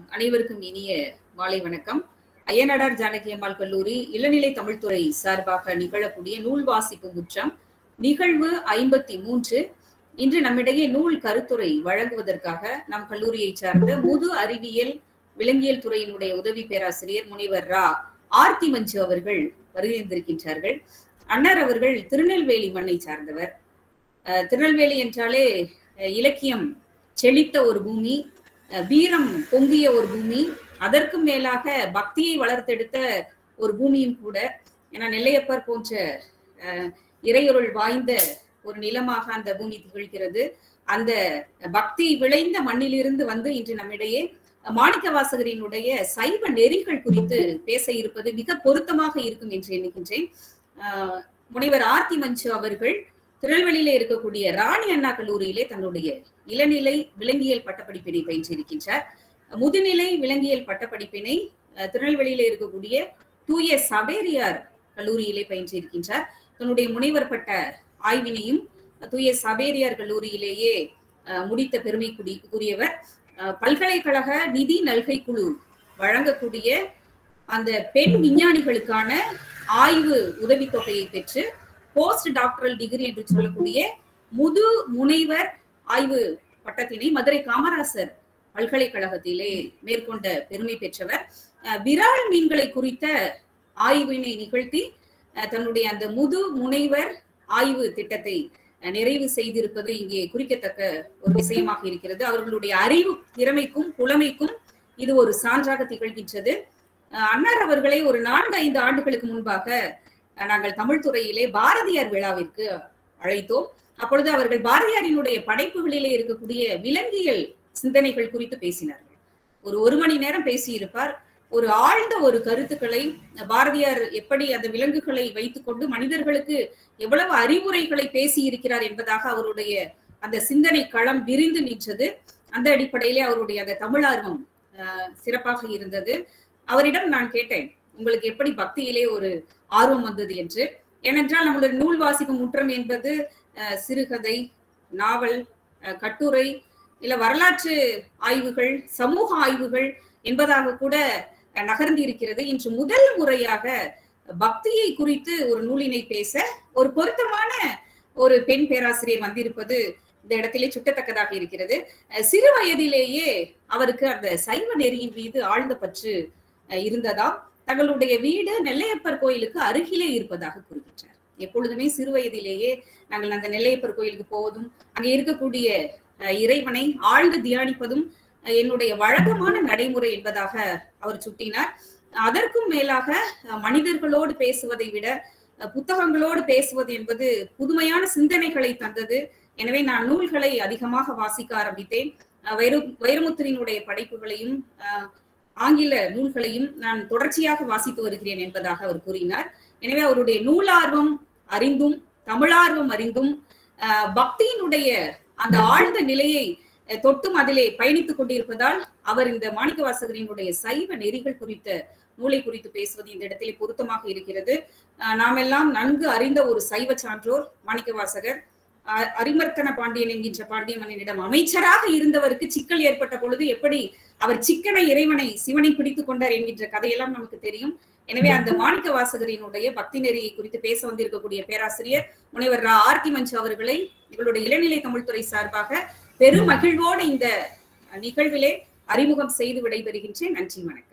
அனைவருக்கும் இனிய மாலை வணக்கம் அய்யனடார் ஜானகி அம்மாள் கல்லூரி இளநிலை தமிழ்துறை சார்பாக நிகழக்கூடிய நூல் வாசிப்பு முற்றம் நிகழ்வு ஐம்பத்தி மூன்று இன்று நம்மிடையே நூல் கருத்துரை வழங்குவதற்காக நம் கல்லூரியை சார்ந்த முது அறிவியல் விலங்கியல் துறையினுடைய உதவி பேராசிரியர் முனைவர் ரா ஆர்த்தி மஞ்சு அவர்கள் வருகின்றிருக்கின்றார்கள் அன்னார் அவர்கள் திருநெல்வேலி மண்ணை சார்ந்தவர் அஹ் திருநெல்வேலி என்றாலே அஹ் இலக்கியம் செழித்த ஒரு பூமி அஹ் வீரம் பொங்கிய ஒரு பூமி அதற்கும் மேலாக பக்தியை வளர்த்தெடுத்த ஒரு பூமியும் கூட ஏன்னா நெல்லையப்பர் போன்ற அஹ், இறையொருள் வாய்ந்த ஒரு நிலமாக அந்த பூமி திகழ்கிறது அந்த பக்தி விளைந்த மண்ணிலிருந்து வந்து இன்று நம்மிடையே மாணிக்க வாசகரினுடைய சைவ நெறிகள் குறித்து பேச இருப்பது மிக பொருத்தமாக இருக்கும் என்று எண்ணுகின்றேன் ஆஹ், முனைவர் ஆர்த்தி மஞ்சு அவர்கள் திருநெல்வேலியில இருக்கக்கூடிய ராணி அண்ணா கல்லூரியிலே தன்னுடைய இளநிலை விலங்கியல் பட்டப்படிப்பினை பயின்றிருக்கின்றார் முதுநிலை விலங்கியல் பட்டப்படிப்பினை அஹ், திருநெல்வேலியில இருக்கக்கூடிய தூய சபேரியார் கல்லூரியிலே பயின்றிருக்கின்றார் தன்னுடைய முனைவர் பட்ட ஆய்வினையும் தூய சபேரியார் கல்லூரியிலேயே அஹ், முடித்த பெருமைக்குரியவர் அஹ், பல்கலைக்கழக நிதி நல்கை குழு வழங்கக்கூடிய அந்த பெண் விஞ்ஞானிகளுக்கான ஆய்வு உதவித்தொகையை பெற்று போஸ்ட் டாக்டரல் டிகிரி என்று சொல்லக்கூடிய முது முனைவர் ஆய்வு பட்டத்தினை மதுரை காமராசர் பல்கலைக்கழகத்திலே மேற்கொண்ட பெருமை பெற்றவர் அஹ் விரால் மீன்களை குறித்த ஆய்வினை நிகழ்த்தி அஹ் தன்னுடைய அந்த முது முனைவர் ஆய்வு திட்டத்தை அஹ் நிறைவு செய்திருப்பது இங்கே குறிக்கத்தக்க ஒரு விஷயமாக இருக்கிறது அவர்களுடைய அறிவு திறமைக்கும் புலமைக்கும் இது ஒரு சான்றாக திகழ்கின்றது அஹ் அன்னார் அவர்களை ஒரு நான்கு ஐந்து ஆண்டுகளுக்கு முன்பாக அஹ் நாங்கள் தமிழ் துறையிலே பாரதியார் விழாவிற்கு அழைத்தோம் அப்பொழுது அவர்கள் பாரதியாரினுடைய படைப்புகளிலே இருக்கக்கூடிய விலங்கியல் சிந்தனைகள் குறித்து பேசினார்கள் ஒரு ஒரு மணி நேரம் பேசியிருப்பார் ஒரு ஆழ்ந்த ஒரு கருத்துக்களை பாரதியார் எப்படி அந்த விலங்குகளை வைத்துக்கொண்டு மனிதர்களுக்கு எவ்வளவு அறிவுரைகளை பேசி இருக்கிறார் என்பதாக அவருடைய அந்த சிந்தனை களம் விரிந்து நின்றது அந்த அடிப்படையிலே அவருடைய அந்த தமிழார்வம் அஹ், சிறப்பாக இருந்தது அவரிடம் நான் கேட்டேன் உங்களுக்கு எப்படி பக்தியிலே ஒரு ஆர்வம் வந்தது என்று ஏனென்றால் நம்மளுடைய நூல் வாசிக்கும் முற்றம் என்பது அஹ், சிறுகதை நாவல் அஹ், கட்டுரை இல்ல வரலாற்று ஆய்வுகள் சமூக ஆய்வுகள் என்பதாக கூட அஹ், நகர்ந்து இருக்கிறது இன்று முதல் முறையாக பக்தியை குறித்து ஒரு நூலினை பேச ஒரு பொருத்தமான ஒரு பெண் பேராசிரியர் வந்திருப்பது இந்த இடத்திலே சுட்டத்தக்கதாக இருக்கிறது அஹ், சிறு வயதிலேயே அவருக்கு அந்த சைவ நெறியின் மீது ஆழ்ந்த பற்று அஹ், இருந்ததாம் தங்களுடைய வீடு நெல்லையப்பர் கோயிலுக்கு அருகிலே இருப்பதாக கூறுகின்றார் எப்பொழுதுமே சிறு வயதிலேயே நாங்கள் அந்த நெல்லையப்பர் கோயிலுக்கு போவதும் அங்கே இருக்கக்கூடிய அஹ், இறைவனை ஆழ்ந்து தியானிப்பதும் அஹ், என்னுடைய வழக்கமான நடைமுறை என்பதாக அவர் சுட்டினார் அதற்கும் மேலாக அஹ், மனிதர்களோடு பேசுவதை விட அஹ், புத்தகங்களோடு பேசுவது என்பது புதுமையான சிந்தனைகளை தந்தது எனவே நான் நூல்களை அதிகமாக வாசிக்க ஆரம்பித்தேன் அஹ், வைர வைரமுத்திரினுடைய படைப்புகளையும் அஹ், ஆங்கில நூல்களையும் நான் தொடர்ச்சியாக வாசித்து வருகிறேன் என்பதாக அவர் கூறினார் எனவே அவருடைய நூலார்வம் அறிந்தும் தமிழார்வம் அறிந்தும் அஹ், பக்தியினுடைய அந்த ஆழ்ந்த நிலையை அஹ், தொட்டும் அதிலே பயணித்துக் கொண்டிருப்பதால் அவர் இந்த மாணிக்க வாசகரினுடைய சைவ நெறிகள் குறித்த நூலை குறித்து பேசுவது இந்த இடத்திலே பொருத்தமாக இருக்கிறது அஹ், நாமெல்லாம் நன்கு அறிந்த ஒரு சைவ சான்றோர் மாணிக்க வாசகர் அஹ், அரிமர்த்தன பாண்டியன் என்கின்ற பாண்டிய மன்னனிடம் அமைச்சராக இருந்தவருக்கு சிக்கல் ஏற்பட்ட பொழுது எப்படி அவர் சிக்கன இறைவனை சிவனை பிடித்துக் கொண்டார் என்கின்ற கதையெல்லாம் நமக்கு தெரியும் எனவே அந்த மாணிக்க வாசகரினுடைய பக்தி நெறியை குறித்து பேச வந்திருக்கக்கூடிய பேராசிரியர் முனைவர் ரா ஆர்த்தி மஞ்சு அவர்களை எங்களுடைய இளநிலை தமிழ்துறை சார்பாக பெரும் மகிழ்வோடு இந்த நிகழ்விலே அறிமுகம் செய்து விடைபெறுகின்றேன் நன்றி வணக்கம்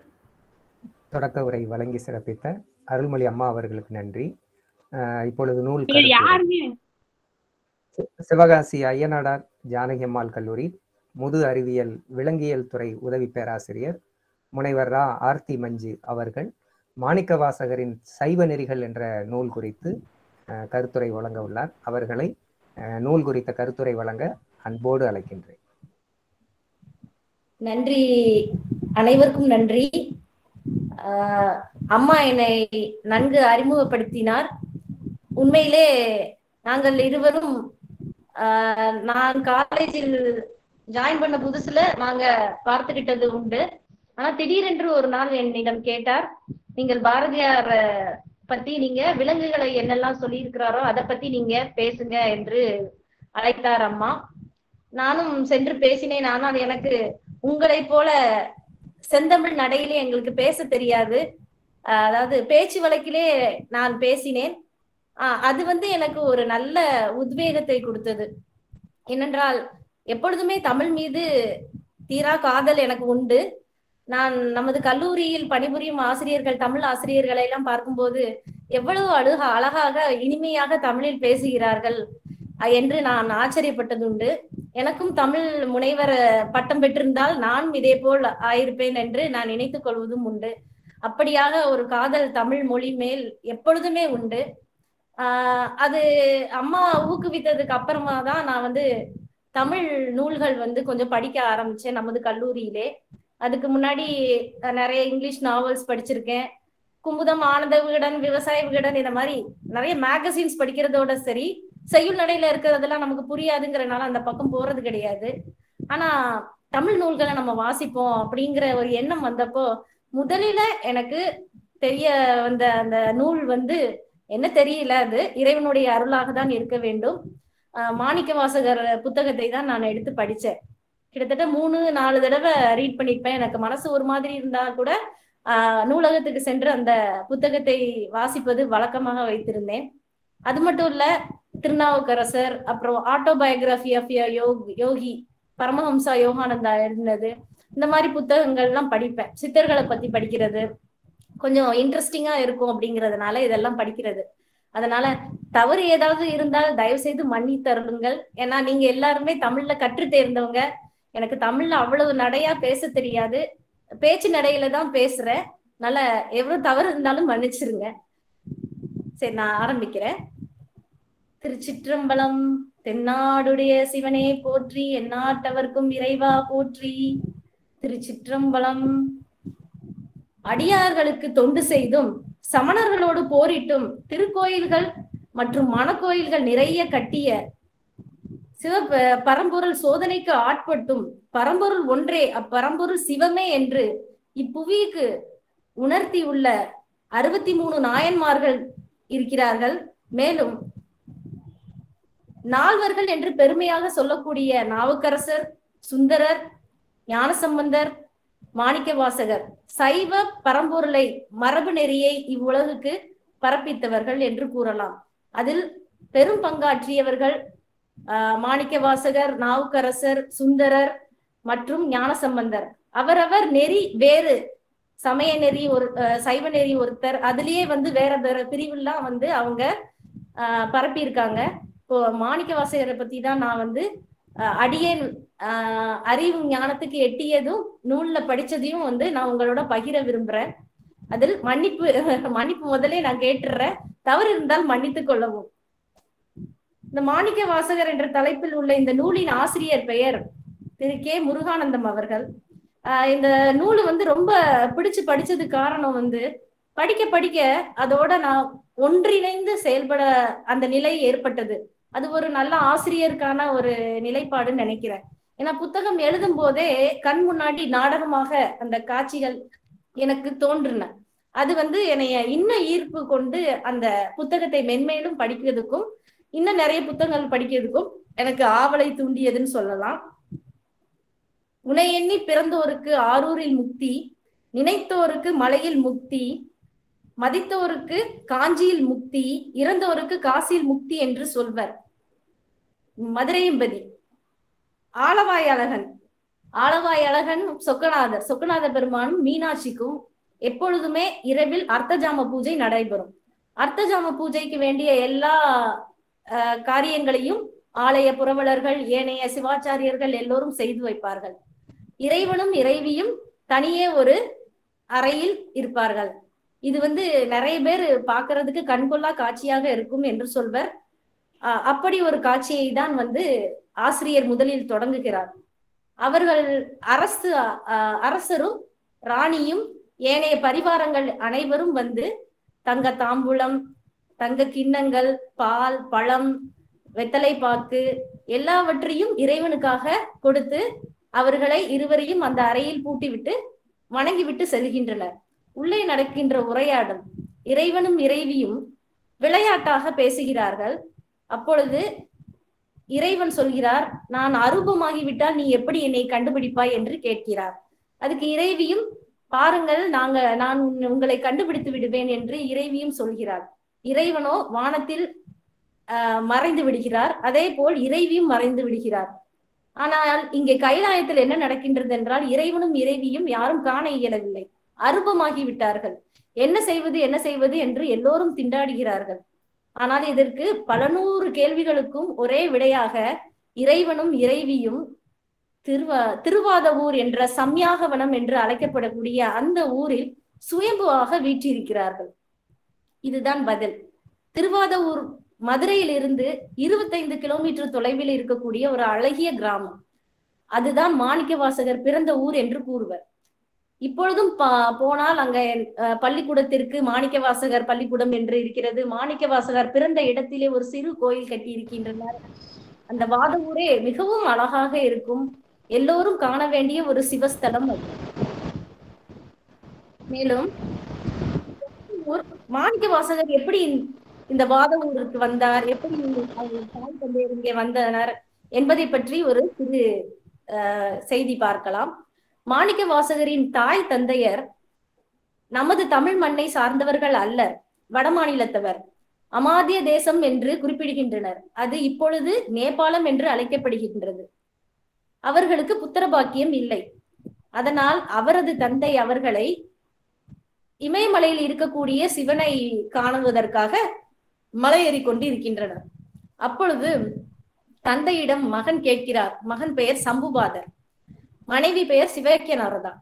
தொடக்க உரை வழங்கி சிறப்பித்த அருள்மொழி அம்மா அவர்களுக்கு நன்றி அஹ் இப்பொழுது நூல் இது கருத்துரை. யாருமே சி- சிவகாசி ஐயனாடார் ஜானகி அம்மாள் கல்லூரி முது அறிவியல் விலங்கியல் துறை உதவி பேராசிரியர் முனைவர் ரா ஆர்த்தி மஞ்சு அவர்கள் மாணிக்க வாசகரின் சைவ நெறிகள் என்ற நூல் குறித்து அஹ், கருத்துரை வழங்க உள்ளார் அவர்களை அஹ், நூல் குறித்த கருத்துரை வழங்க அன்போடு அழைக்கின்றேன் நன்றி அனைவருக்கும் நன்றி ஆஹ் அம்மா என்னை நன்கு அறிமுகப்படுத்தினார் உண்மையிலே நாங்கள் இருவரும் ஆஹ் நான் காலேஜில் ஜாயின் பண்ண புதுசுல நாங்க பார்த்துக்கிட்டது உண்டு ஆனா திடீரென்று ஒரு நாள் என்னிடம் கேட்டார் நீங்கள் பாரதியார் பத்தி நீங்க விலங்குகளை என்னெல்லாம் சொல்லியிருக்கிறாரோ அதை பத்தி நீங்க பேசுங்க என்று அழைத்தார் அம்மா நானும் சென்று பேசினேன் ஆனால் எனக்கு உங்களைப் போல செந்தமிழ் நடையிலே எங்களுக்கு பேச தெரியாது ஆஹ் அதாவது பேச்சு வழக்கிலே நான் பேசினேன் ஆஹ் அது வந்து எனக்கு ஒரு நல்ல உத்வேகத்தை கொடுத்தது ஏனென்றால் எப்பொழுதுமே தமிழ் மீது தீரா காதல் எனக்கு உண்டு நான் நமது கல்லூரியில் பணிபுரியும் ஆசிரியர்கள் தமிழ் ஆசிரியர்களை எல்லாம் பார்க்கும்போது எவ்வளவு அழுக அழகாக இனிமையாக தமிழில் பேசுகிறார்கள் அஹ் என்று நான் ஆச்சரியப்பட்டதுண்டு எனக்கும் தமிழ் முனைவர் பட்டம் பெற்றிருந்தால் நானும் இதே போல் ஆயிருப்பேன் என்று நான் நினைத்துக் கொள்வதும் உண்டு அப்படியாக ஒரு காதல் தமிழ் மொழி மேல் எப்பொழுதுமே உண்டு ஆஹ் அது அம்மா ஊக்குவித்ததுக்கு அப்புறமா தான் நான் வந்து தமிழ் நூல்கள் வந்து கொஞ்சம் படிக்க ஆரம்பிச்சேன் நமது கல்லூரியிலே அதுக்கு முன்னாடி அஹ், நிறைய இங்கிலீஷ் நாவல்ஸ் படிச்சிருக்கேன் குமுதம் ஆனந்த விகடன் விவசாய விகடன் இந்த மாதிரி நிறைய மேகசின்ஸ் படிக்கிறதோட சரி செய்யுள் நடையில இருக்கிறதெல்லாம் நமக்கு புரியாதுங்கிறனால அந்த பக்கம் போறது கிடையாது ஆனா தமிழ் நூல்களை நம்ம வாசிப்போம் அப்படிங்கிற ஒரு எண்ணம் வந்தப்போ முதலில எனக்கு தெரிய வந்த அந்த நூல் வந்து என்ன தெரியல அது இறைவனுடைய அருளாக தான் இருக்க வேண்டும் ஆஹ் மாணிக்க வாசகர் புத்தகத்தை தான் நான் எடுத்து படிச்சேன் கிட்டத்தட்ட மூணு நாலு தடவை ரீட் பண்ணிருப்பேன் எனக்கு மனசு ஒரு மாதிரி இருந்தா கூட ஆஹ் நூலகத்துக்கு சென்று அந்த புத்தகத்தை வாசிப்பது வழக்கமாக வைத்திருந்தேன் அது மட்டும் இல்ல திருநாவுக்கரசர் அப்புறம் ஆட்டோபயோகிராஃபி ஆஃப் யோகி பரமஹம்சா யோகானந்தா எழுதினது இந்த மாதிரி புத்தகங்கள் எல்லாம் படிப்பேன் சித்தர்களை பத்தி படிக்கிறது கொஞ்சம் இன்ட்ரெஸ்டிங்கா இருக்கும் அப்படிங்கறதுனால இதெல்லாம் படிக்கிறது அதனால தவறு ஏதாவது இருந்தால் தயவு செய்து மன்னி தருளுங்கள் ஏன்னா நீங்க எல்லாருமே தமிழ்ல கற்று தேர்ந்தவங்க எனக்கு தமிழ்ல அவ்வளவு நடையா பேச தெரியாது பேச்சு நடையில தான் பேசுறேன் நல்ல எவ்வளவு தவறு இருந்தாலும் மன்னிச்சிருங்க சரி நான் ஆரம்பிக்கிறேன் திருச்சிற்றம்பலம் தென்னாடுடைய சிவனே போற்றி எந்நாட்டவர்க்கும் இறைவா போற்றி திருச்சிற்றம்பலம் அடியார்களுக்கு தொண்டு செய்தும் சமணர்களோடு போரிட்டும் திருக்கோயில்கள் மற்றும் மணக்கோயில்கள் நிறைய கட்டிய சிவ பரம்பொருள் சோதனைக்கு ஆட்பட்டும் பரம்பொருள் ஒன்றே அப்பரம்பொருள் சிவமே என்று இப்புவிக்கு உணர்த்தி உள்ள அறுபத்தி மூணு நாயன்மார்கள் இருக்கிறார்கள் மேலும் நால்வர்கள் என்று பெருமையாக சொல்லக்கூடிய நாவுக்கரசர் சுந்தரர் ஞானசம்பந்தர் மாணிக்க வாசகர் சைவ பரம்பொருளை மரபு நெறியை இவ்வுலகுக்கு பரப்பித்தவர்கள் என்று கூறலாம் அதில் பெரும் பங்காற்றியவர்கள் ஆஹ் மாணிக்க வாசகர் நாவுக்கரசர் சுந்தரர் மற்றும் ஞானசம்பந்தர் அவரவர் நெறி வேறு சமய நெறி ஒரு சைவ நெறி ஒருத்தர் அதுலயே வந்து வேற வேற பிரிவுலாம் வந்து அவங்க ஆஹ் பரப்பியிருக்காங்க இப்போ மாணிக்க வாசகரை பத்தி தான் நான் வந்து அடியேன் ஆஹ் அறிவு ஞானத்துக்கு எட்டியதும் நூல்ல படிச்சதையும் வந்து நான் உங்களோட பகிர விரும்புறேன் அதில் மன்னிப்பு மன்னிப்பு முதலே நான் கேட்டுடுறேன் தவறு இருந்தால் மன்னித்துக் கொள்ளவும் இந்த மாணிக்க வாசகர் என்ற தலைப்பில் உள்ள இந்த நூலின் ஆசிரியர் பெயர் திரு கே முருகானந்தம் அவர்கள் ஆஹ் இந்த நூல் வந்து ரொம்ப பிடிச்சு படிச்சது காரணம் வந்து படிக்க படிக்க அதோட நான் ஒன்றிணைந்து செயல்பட அந்த நிலை ஏற்பட்டது அது ஒரு நல்ல ஆசிரியருக்கான ஒரு நிலைப்பாடுன்னு நினைக்கிறேன் ஏன்னா புத்தகம் எழுதும் போதே கண் முன்னாடி நாடகமாக அந்த காட்சிகள் எனக்கு தோன்றின அது வந்து என்னைய இன்னும் ஈர்ப்பு கொண்டு அந்த புத்தகத்தை மென்மேலும் படிக்கிறதுக்கும் இன்னும் நிறைய புத்தகங்கள் படிக்கிறதுக்கும் எனக்கு ஆவலை தூண்டியதுன்னு சொல்லலாம் உனை எண்ணி பிறந்தோருக்கு ஆரூரில் முக்தி நினைத்தோருக்கு மலையில் முக்தி மதித்தோருக்கு காஞ்சியில் முக்தி இறந்தோருக்கு காசியில் முக்தி என்று சொல்வர் மதுரையம்பதி ஆலவாய் அழகன் ஆலவாய் அழகன் சொக்கநாதர் சொக்கநாத பெருமானும் மீனாட்சிக்கும் எப்பொழுதுமே இரவில் அர்த்தஜாம பூஜை நடைபெறும் அர்த்தஜாம பூஜைக்கு வேண்டிய எல்லா காரியங்களையும் ஆலய புரவலர்கள் ஏனைய சிவாச்சாரியர்கள் எல்லோரும் செய்து வைப்பார்கள் இறைவனும் இறைவியும் தனியே ஒரு அறையில் இருப்பார்கள் இது வந்து நிறைய பேர் பாக்குறதுக்கு கண்கொள்ளா காட்சியாக இருக்கும் என்று சொல்வர் அப்படி ஒரு காட்சியை தான் வந்து ஆசிரியர் முதலில் தொடங்குகிறார் அவர்கள் அரசு அரசரும் ராணியும் ஏனைய பரிவாரங்கள் அனைவரும் வந்து தங்க தாம்பூலம் தங்க கிண்ணங்கள் பால் பழம் வெத்தலை பாக்கு எல்லாவற்றையும் இறைவனுக்காக கொடுத்து அவர்களை இருவரையும் அந்த அறையில் பூட்டிவிட்டு வணங்கிவிட்டு செல்கின்றனர் உள்ளே நடக்கின்ற உரையாடல் இறைவனும் இறைவியும் விளையாட்டாக பேசுகிறார்கள் அப்பொழுது இறைவன் சொல்கிறார் நான் அரூபமாகிவிட்டால் நீ எப்படி என்னை கண்டுபிடிப்பாய் என்று கேட்கிறார் அதுக்கு இறைவியும் பாருங்கள் நாங்க நான் உங்களை கண்டுபிடித்து விடுவேன் என்று இறைவியும் சொல்கிறார் இறைவனோ வானத்தில் ஆஹ் மறைந்து விடுகிறார் அதே போல் இறைவியும் மறைந்து விடுகிறார் ஆனால் இங்கே கைலாயத்தில் என்ன நடக்கின்றது என்றால் இறைவனும் இறைவியும் யாரும் காண இயலவில்லை அருபமாகி விட்டார்கள் என்ன செய்வது என்ன செய்வது என்று எல்லோரும் திண்டாடுகிறார்கள் ஆனால் இதற்கு பல நூறு கேள்விகளுக்கும் ஒரே விடையாக இறைவனும் இறைவியும் திருவா திருவாதவூர் என்ற சம்யாகவனம் என்று அழைக்கப்படக்கூடிய அந்த ஊரில் சுயம்புவாக வீற்றிருக்கிறார்கள் இதுதான் பதில் திருவாதவூர் மதுரையிலிருந்து இருபத்தைந்து கிலோமீட்டர் தொலைவில் இருக்கக்கூடிய ஒரு அழகிய கிராமம் அதுதான் மாணிக்க வாசகர் பிறந்த ஊர் என்று கூறுவர் இப்பொழுதும் போனால் அங்க பள்ளிக்கூடத்திற்கு மாணிக்க வாசகர் பள்ளிக்கூடம் என்று இருக்கிறது மாணிக்க வாசகர் பிறந்த இடத்திலே ஒரு சிறு கோயில் கட்டி இருக்கின்றனர் அந்த வாத ஊரே மிகவும் அழகாக இருக்கும் எல்லோரும் காண வேண்டிய ஒரு சிவஸ்தலம் அது மேலும் மாணிக்க வாசகர் எப்படி இந்த வாத ஊருக்கு வந்தார் எப்படி தாய் தந்தையர் இங்கே வந்தனர் என்பதை பற்றி ஒரு சிறு செய்தி பார்க்கலாம் மாணிக்க வாசகரின் தாய் தந்தையர் நமது தமிழ் மண்ணை சார்ந்தவர்கள் அல்லர் வடமாநிலத்தவர் அமாத்திய தேசம் என்று குறிப்பிடுகின்றனர் அது இப்பொழுது நேபாளம் என்று அழைக்கப்படுகின்றது அவர்களுக்கு புத்திர பாக்கியம் இல்லை அதனால் அவரது தந்தை அவர்களை இமயமலையில் இருக்கக்கூடிய சிவனை காணுவதற்காக மலையேறி கொண்டு இருக்கின்றனர் அப்பொழுது தந்தையிடம் மகன் கேட்கிறார் மகன் பெயர் சம்புபாதர் மனைவி பெயர் சிவக்கிய நாரதா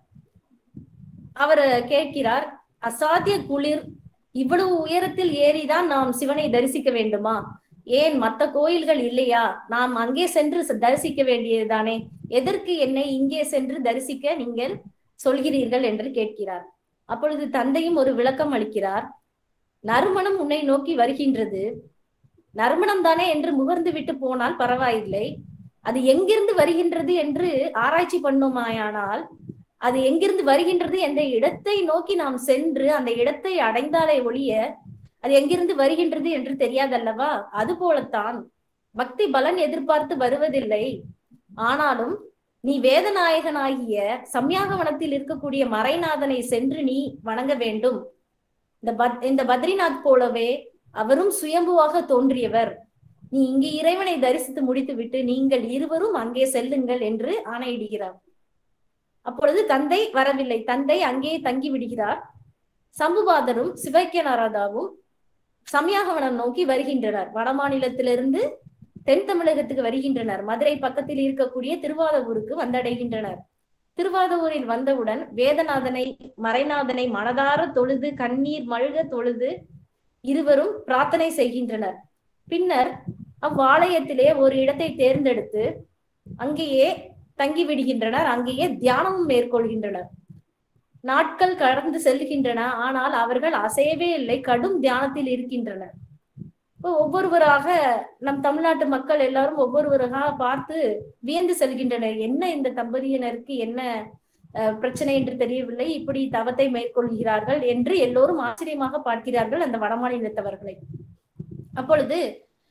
அவர் கேட்கிறார் அசாத்திய குளிர் இவ்வளவு உயரத்தில் ஏறிதான் நாம் சிவனை தரிசிக்க வேண்டுமா ஏன் மற்ற கோயில்கள் இல்லையா நாம் அங்கே சென்று தரிசிக்க வேண்டியதுதானே எதற்கு என்னை இங்கே சென்று தரிசிக்க நீங்கள் சொல்கிறீர்கள் என்று கேட்கிறார் அப்பொழுது தந்தையும் ஒரு விளக்கம் அளிக்கிறார் நறுமணம் உன்னை நோக்கி வருகின்றது நறுமணம் தானே என்று முகர்ந்து விட்டு போனால் பரவாயில்லை அது எங்கிருந்து வருகின்றது என்று ஆராய்ச்சி பண்ணோமாயானால் அது எங்கிருந்து வருகின்றது என்ற இடத்தை நோக்கி நாம் சென்று அந்த இடத்தை அடைந்தாலே ஒழிய அது எங்கிருந்து வருகின்றது என்று தெரியாதல்லவா அது போலத்தான் பக்தி பலன் எதிர்பார்த்து வருவதில்லை ஆனாலும் நீ வேதநாயகனாகிய சம்யாகவனத்தில் இருக்கக்கூடிய மறைநாதனை சென்று நீ வணங்க வேண்டும் இந்த பத் இந்த பத்ரிநாத் போலவே அவரும் சுயம்புவாக தோன்றியவர் நீ இங்கு இறைவனை தரிசித்து முடித்துவிட்டு நீங்கள் இருவரும் அங்கே செல்லுங்கள் என்று ஆணையிடுகிறார் அப்பொழுது தந்தை வரவில்லை தந்தை அங்கே தங்கி விடுகிறார் சம்புபாதரும் சிவக்கியநாரதாவும் சமயாகவனம் நோக்கி வருகின்றனர் வடமாநிலத்திலிருந்து தென் தமிழகத்துக்கு வருகின்றனர் மதுரை பக்கத்தில் இருக்கக்கூடிய திருவாதூருக்கு வந்தடைகின்றனர் திருவாதூரில் வந்தவுடன் வேதநாதனை மறைநாதனை மனதார தொழுது கண்ணீர் மழுக தொழுது இருவரும் பிரார்த்தனை செய்கின்றனர் பின்னர் அவ்வாலயத்திலே ஒரு இடத்தை தேர்ந்தெடுத்து அங்கேயே தங்கி விடுகின்றனர் அங்கேயே தியானமும் மேற்கொள்கின்றனர் நாட்கள் கடந்து செல்கின்றன ஆனால் அவர்கள் அசையவே இல்லை கடும் தியானத்தில் இருக்கின்றனர் இப்போ ஒவ்வொருவராக நம் தமிழ்நாட்டு மக்கள் எல்லாரும் ஒவ்வொருவராக பார்த்து வியந்து செல்கின்றனர் என்ன இந்த தம்பதியினருக்கு என்ன பிரச்சனை என்று தெரியவில்லை இப்படி தவத்தை மேற்கொள்கிறார்கள் என்று எல்லோரும் ஆச்சரியமாக பார்க்கிறார்கள் அந்த வடமாநிலத்தவர்களை அப்பொழுது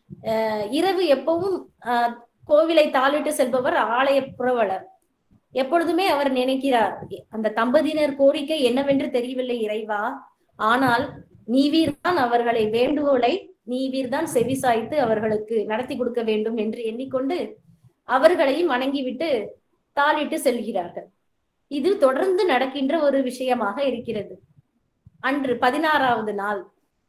இரவு எப்பவும் கோவிலை தாளிட்டு செல்பவர் ஆலய புறவலர் எப்பொழுதுமே அவர் நினைக்கிறார் அந்த தம்பதியினர் கோரிக்கை என்னவென்று தெரியவில்லை இறைவா ஆனால் நீவீர்தான் அவர்களை வேண்டுகோளை நீவீர்தான் செவிசாய்த்து அவர்களுக்கு நடத்தி கொடுக்க வேண்டும் என்று எண்ணிக்கொண்டு அவர்களையும் வணங்கிவிட்டு தாளிட்டு செல்கிறார்கள் இது தொடர்ந்து நடக்கின்ற ஒரு விஷயமாக இருக்கிறது அன்று பதினாறாவது நாள்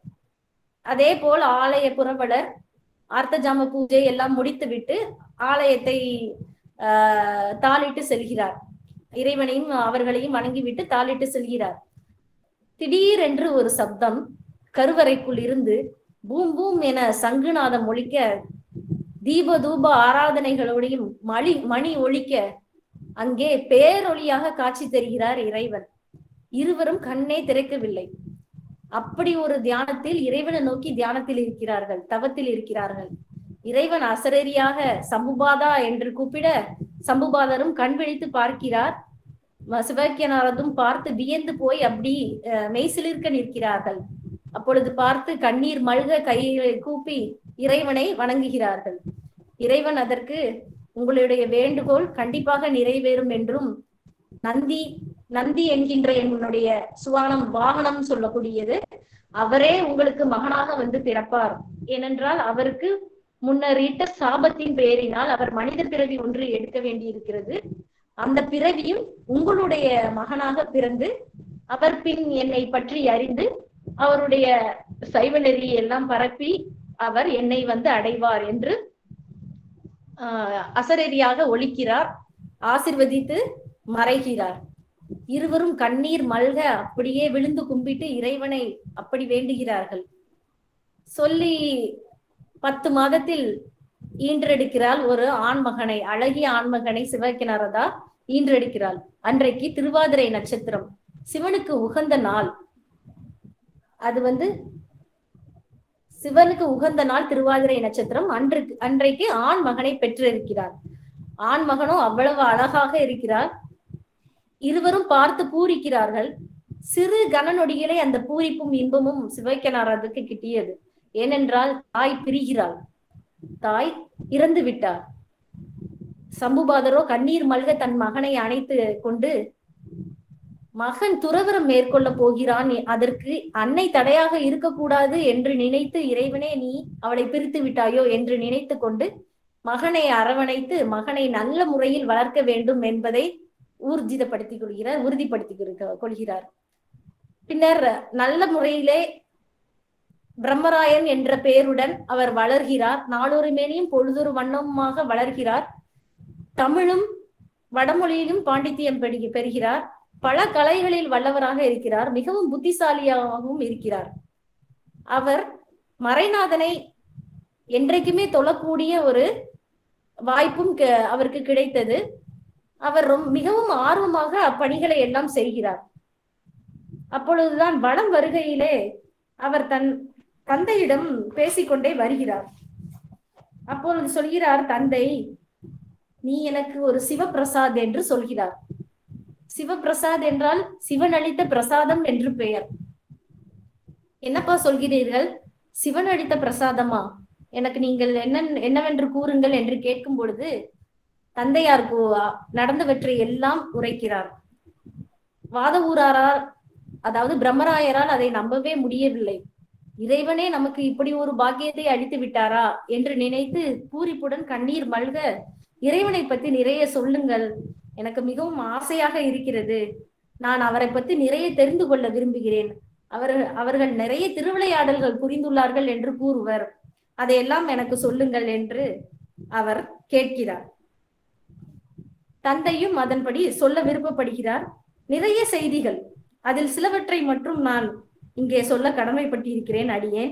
அதே போல் ஆலய புறவலர் ஆர்த்தஜாம பூஜை எல்லாம் முடித்துவிட்டு ஆலயத்தை ஆஹ் தாளிட்டு செல்கிறார் இறைவனையும் அவர்களையும் வணங்கிவிட்டு தாளிட்டு செல்கிறார் திடீரென்று ஒரு சப்தம் கருவறைக்குள் இருந்து பூம் பூம் என சங்குநாதம் ஒழிக்க தீப தூப ஆராதனைகளோடையும் மணி மணி ஒழிக்க அங்கே பேரொளியாக காட்சி தருகிறார் இறைவன் இருவரும் கண்ணே திறக்கவில்லை அப்படி ஒரு தியானத்தில் இறைவனை நோக்கி தியானத்தில் இருக்கிறார்கள் தவத்தில் இருக்கிறார்கள் இறைவன் அசரரியாக சம்புபாதா என்று கூப்பிட சம்புபாதரும் கண் விழித்து பார்க்கிறார் சிவக்கியனாரதும் பார்த்து வியந்து போய் அப்படி மெய்சிலிருக்க நிற்கிறார்கள் அப்பொழுது பார்த்து கண்ணீர் மல்க கையை கூப்பி இறைவனை வணங்குகிறார்கள் இறைவன் அதற்கு உங்களுடைய வேண்டுகோள் கண்டிப்பாக நிறைவேறும் என்றும் நந்தி நந்தி என்கின்ற என்னுடைய சுவானம் வாகனம் சொல்லக்கூடியது அவரே உங்களுக்கு மகனாக வந்து பிறப்பார் ஏனென்றால் அவருக்கு முன்னறிட்ட சாபத்தின் பெயரினால் அவர் மனித பிறவி ஒன்று எடுக்க வேண்டியிருக்கிறது அந்த பிறவியும் உங்களுடைய மகனாக பிறந்து அவர் பின் என்னை பற்றி அறிந்து அவருடைய சைவ நெறியை எல்லாம் பரப்பி அவர் என்னை வந்து அடைவார் என்று ஆஹ் அசரீரியாக ஒழிக்கிறார் ஆசிர்வதித்து மறைகிறார் இருவரும் கண்ணீர் மல்க அப்படியே விழுந்து கும்பிட்டு இறைவனை அப்படி வேண்டுகிறார்கள் சொல்லி பத்து மாதத்தில் ஈன்றெடுக்கிறாள் ஒரு ஆண்மகனை அழகிய ஆண்மகனை சிவக்கிணரதா ஈன்றெடுக்கிறாள் அன்றைக்கு திருவாதிரை நட்சத்திரம் சிவனுக்கு உகந்த நாள் அது வந்து சிவனுக்கு உகந்த நாள் திருவாதிரை நட்சத்திரம் அன்றைக்கு அன்றைக்கு ஆண் மகனை பெற்றிருக்கிறார் ஆண் மகனும் அவ்வளவு அழகாக இருக்கிறார் இருவரும் பார்த்து பூரிக்கிறார்கள் சிறு கனநொடிகளே அந்த பூரிப்பும் இன்பமும் சிவக்கனாரதுக்கு கிட்டியது ஏனென்றால் தாய் பிரிகிறாள் தாய் இறந்து விட்டார் சம்புபாதரோ கண்ணீர் மல்க தன் மகனை அணைத்து கொண்டு மகன் துறவரம் மேற்கொள்ள போகிறான் அதற்கு அன்னை தடையாக இருக்கக்கூடாது என்று நினைத்து இறைவனே நீ அவளை பிரித்து விட்டாயோ என்று நினைத்து கொண்டு மகனை அரவணைத்து மகனை நல்ல முறையில் வளர்க்க வேண்டும் என்பதை ஊர்ஜிதப்படுத்திக் கொள்கிறார் உறுதிப்படுத்திக் கொள்கிறார் பின்னர் நல்ல முறையிலே பிரம்மராயன் என்ற பெயருடன் அவர் வளர்கிறார் நாளொரு மேனியும் பொழுதொரு வண்ணமுமாக வளர்கிறார் தமிழும் வடமொழியிலும் பாண்டித்தியம் பெறுகிறார் பல கலைகளில் வல்லவராக இருக்கிறார் மிகவும் புத்திசாலியாகவும் இருக்கிறார் அவர் மறைநாதனை என்றைக்குமே தொழக்கூடிய ஒரு வாய்ப்பும் அவருக்கு கிடைத்தது அவர் ரொம்ப மிகவும் ஆர்வமாக அப்பணிகளை எல்லாம் செய்கிறார் அப்பொழுதுதான் வளம் வருகையிலே அவர் தன் தந்தையிடம் பேசிக்கொண்டே வருகிறார் அப்பொழுது சொல்கிறார் தந்தை நீ எனக்கு ஒரு சிவபிரசாத் என்று சொல்கிறார் சிவபிரசாத் என்றால் சிவன் அளித்த பிரசாதம் என்று பெயர் என்னப்பா சொல்கிறீர்கள் சிவன் அளித்த பிரசாதமா எனக்கு நீங்கள் என்ன என்னவென்று கூறுங்கள் என்று கேட்கும் பொழுது தந்தையார் நடந்தவற்றை எல்லாம் உரைக்கிறார் வாத ஊராரால் அதாவது பிரம்மராயரால் அதை நம்பவே முடியவில்லை இறைவனே நமக்கு இப்படி ஒரு பாக்கியத்தை அளித்து விட்டாரா என்று நினைத்து பூரிப்புடன் கண்ணீர் மல்க இறைவனை பத்தி நிறைய சொல்லுங்கள் எனக்கு மிகவும் ஆசையாக இருக்கிறது நான் அவரை பத்தி நிறைய தெரிந்து கொள்ள விரும்புகிறேன் அவர் அவர்கள் நிறைய திருவிளையாடல்கள் புரிந்துள்ளார்கள் என்று கூறுவர் அதையெல்லாம் எனக்கு சொல்லுங்கள் என்று அவர் கேட்கிறார் தந்தையும் அதன்படி சொல்ல விருப்பப்படுகிறார் நிறைய செய்திகள் அதில் சிலவற்றை மட்டும் நான் இங்கே சொல்ல கடமைப்பட்டிருக்கிறேன் அடியேன்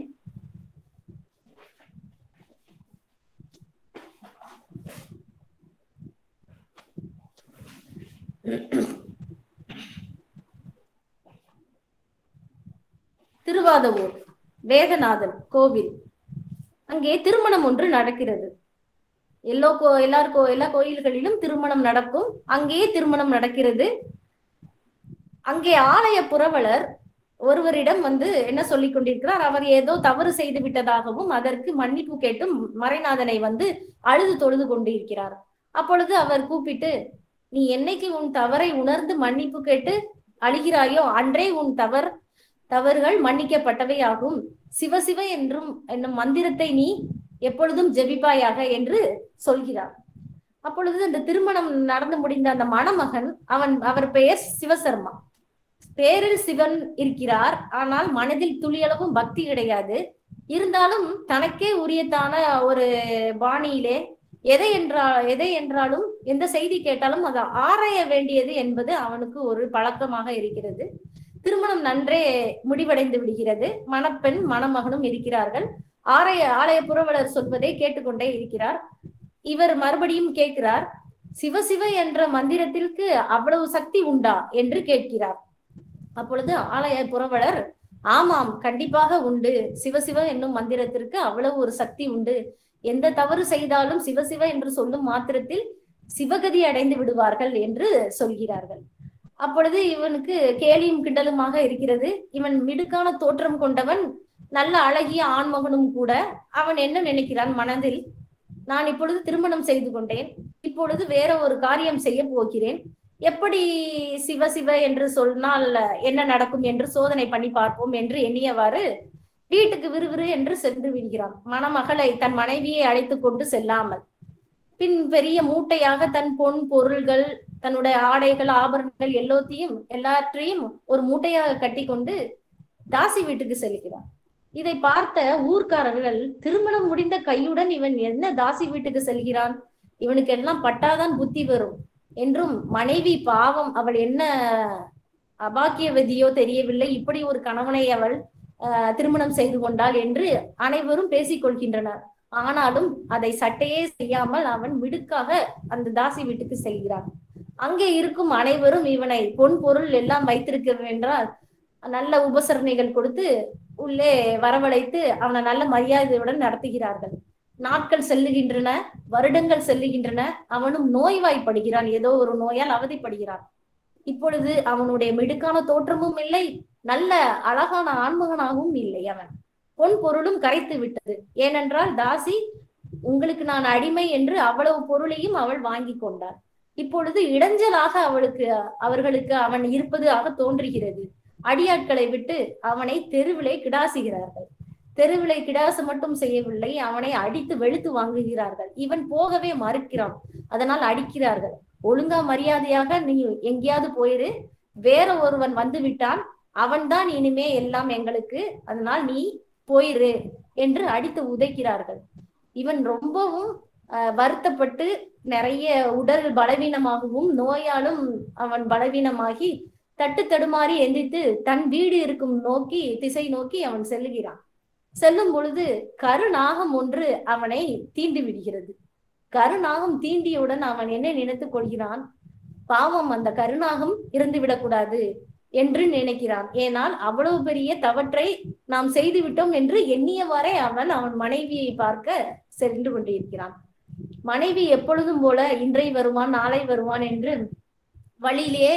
திருவாதவூர் வேதநாதன் கோவில் அங்கே திருமணம் ஒன்று நடக்கிறது எல்லோ கோ எல்லார் கோ எல்லா கோயில்களிலும் திருமணம் நடக்கும் அங்கேயே திருமணம் நடக்கிறது அங்கே ஆலய புரவலர் ஒருவரிடம் வந்து என்ன சொல்லிக் கொண்டிருக்கிறார் அவர் ஏதோ தவறு செய்து விட்டதாகவும் அதற்கு மன்னிப்பு கேட்டும் மறைநாதனை வந்து அழுது தொழுது கொண்டிருக்கிறார் அப்பொழுது அவர் கூப்பிட்டு நீ என்னைக்கு உன் தவறை உணர்ந்து மன்னிப்பு கேட்டு அழுகிறாயோ அன்றே உன் தவறு தவறுகள் மன்னிக்கப்பட்டவை ஆகும் சிவசிவ என்றும் என்னும் மந்திரத்தை நீ எப்பொழுதும் ஜெபிப்பாயாக என்று சொல்கிறார் அப்பொழுது அந்த திருமணம் நடந்து முடிந்த அந்த மணமகன் அவன் அவர் பெயர் சிவசர்மா பேரில் சிவன் இருக்கிறார் ஆனால் மனதில் துளியளவும் பக்தி கிடையாது இருந்தாலும் தனக்கே உரியத்தான ஒரு பாணியிலே எதை என்றா எதை என்றாலும் எந்த செய்தி கேட்டாலும் அதை ஆராய வேண்டியது என்பது அவனுக்கு ஒரு பழக்கமாக இருக்கிறது திருமணம் நன்றே முடிவடைந்து விடுகிறது மணப்பெண் மணமகனும் இருக்கிறார்கள் ஆலய ஆலய புரவலர் சொல்வதை கேட்டுக்கொண்டே இருக்கிறார் இவர் மறுபடியும் கேட்கிறார் சிவசிவ என்ற மந்திரத்திற்கு அவ்வளவு சக்தி உண்டா என்று கேட்கிறார் அப்பொழுது ஆலய புரவலர் ஆமாம் கண்டிப்பாக உண்டு சிவசிவ என்னும் மந்திரத்திற்கு அவ்வளவு ஒரு சக்தி உண்டு எந்த தவறு செய்தாலும் சிவசிவ என்று சொல்லும் மாத்திரத்தில் சிவகதி அடைந்து விடுவார்கள் என்று சொல்கிறார்கள் அப்பொழுது இவனுக்கு கேலியும் கிண்டலுமாக இருக்கிறது இவன் மிடுக்கான தோற்றம் கொண்டவன் நல்ல அழகிய ஆண்மகனும் கூட அவன் என்ன நினைக்கிறான் மனதில் நான் இப்பொழுது திருமணம் செய்து கொண்டேன் இப்பொழுது வேற ஒரு காரியம் செய்ய போகிறேன் எப்படி சிவ சிவ என்று சொன்னால் என்ன நடக்கும் என்று சோதனை பண்ணி பார்ப்போம் என்று எண்ணியவாறு வீட்டுக்கு விறுவிறு என்று சென்று விடுகிறான் மணமகளை தன் மனைவியை அழைத்து கொண்டு செல்லாமல் பின் பெரிய மூட்டையாக தன் பொன் பொருள்கள் தன்னுடைய ஆடைகள் ஆபரணங்கள் எல்லாத்தையும் எல்லாற்றையும் ஒரு மூட்டையாக கட்டி கொண்டு தாசி வீட்டுக்கு செல்கிறான் இதை பார்த்த ஊர்க்காரர்கள் திருமணம் முடிந்த கையுடன் இவன் என்ன தாசி வீட்டுக்கு செல்கிறான் இவனுக்கு எல்லாம் பட்டாதான் புத்தி வரும் என்றும் மனைவி பாவம் அவள் என்ன அபாக்கியவதியோ தெரியவில்லை இப்படி ஒரு கணவனை அவள் ஆஹ் திருமணம் செய்து கொண்டாள் என்று அனைவரும் பேசிக் கொள்கின்றனர் ஆனாலும் அதை சட்டையே செய்யாமல் அவன் மிடுக்காக அந்த தாசி வீட்டுக்கு செல்கிறான் அங்கே இருக்கும் அனைவரும் இவனை பொன் பொருள் எல்லாம் வைத்திருக்க என்றால் நல்ல உபசரணைகள் கொடுத்து உள்ளே வரவழைத்து அவனை நல்ல மரியாதையுடன் நடத்துகிறார்கள் நாட்கள் செல்லுகின்றன வருடங்கள் செல்லுகின்றன அவனும் நோய்வாய்ப்படுகிறான் ஏதோ ஒரு நோயால் அவதிப்படுகிறான் இப்பொழுது அவனுடைய மிடுக்கான தோற்றமும் இல்லை நல்ல அழகான ஆண்மகனாகவும் இல்லை அவன் பொன் பொருளும் கரைத்து விட்டது ஏனென்றால் தாசி உங்களுக்கு நான் அடிமை என்று அவ்வளவு பொருளையும் அவள் வாங்கி கொண்டாள் இப்பொழுது இடைஞ்சலாக அவளுக்கு அவர்களுக்கு அவன் இருப்பது ஆக தோன்றுகிறது அடியாட்களை விட்டு அவனை தெருவிலே கிடாசுகிறார்கள் தெருவிலை கிடாசு மட்டும் செய்யவில்லை அவனை அடித்து வெளுத்து வாங்குகிறார்கள் இவன் போகவே மறுக்கிறான் அதனால் அடிக்கிறார்கள் ஒழுங்கா மரியாதையாக நீ எங்கேயாவது போயிரு வேற ஒருவன் வந்து விட்டான் அவன்தான் இனிமே எல்லாம் எங்களுக்கு அதனால் நீ போயிரு என்று அடித்து உதைக்கிறார்கள் இவன் ரொம்பவும் வருத்தப்பட்டு நிறைய உடல் பலவீனமாகவும் நோயாலும் அவன் பலவீனமாகி தட்டு தடுமாறி எந்திரித்து தன் வீடு இருக்கும் நோக்கி திசை நோக்கி அவன் செல்லுகிறான் செல்லும் பொழுது கருநாகம் ஒன்று அவனை தீண்டி விடுகிறது கருநாகம் தீண்டியவுடன் அவன் என்ன நினைத்துக் கொள்கிறான் பாவம் அந்த கருநாகம் இருந்து விடக்கூடாது என்று நினைக்கிறான் ஏனால் அவ்வளவு பெரிய தவற்றை நாம் செய்து விட்டோம் என்று எண்ணியவாறே அவன் அவன் மனைவியை பார்க்க சென்று கொண்டிருக்கிறான் மனைவி எப்பொழுதும் போல இன்றை வருவான் நாளை வருவான் என்று வழியிலே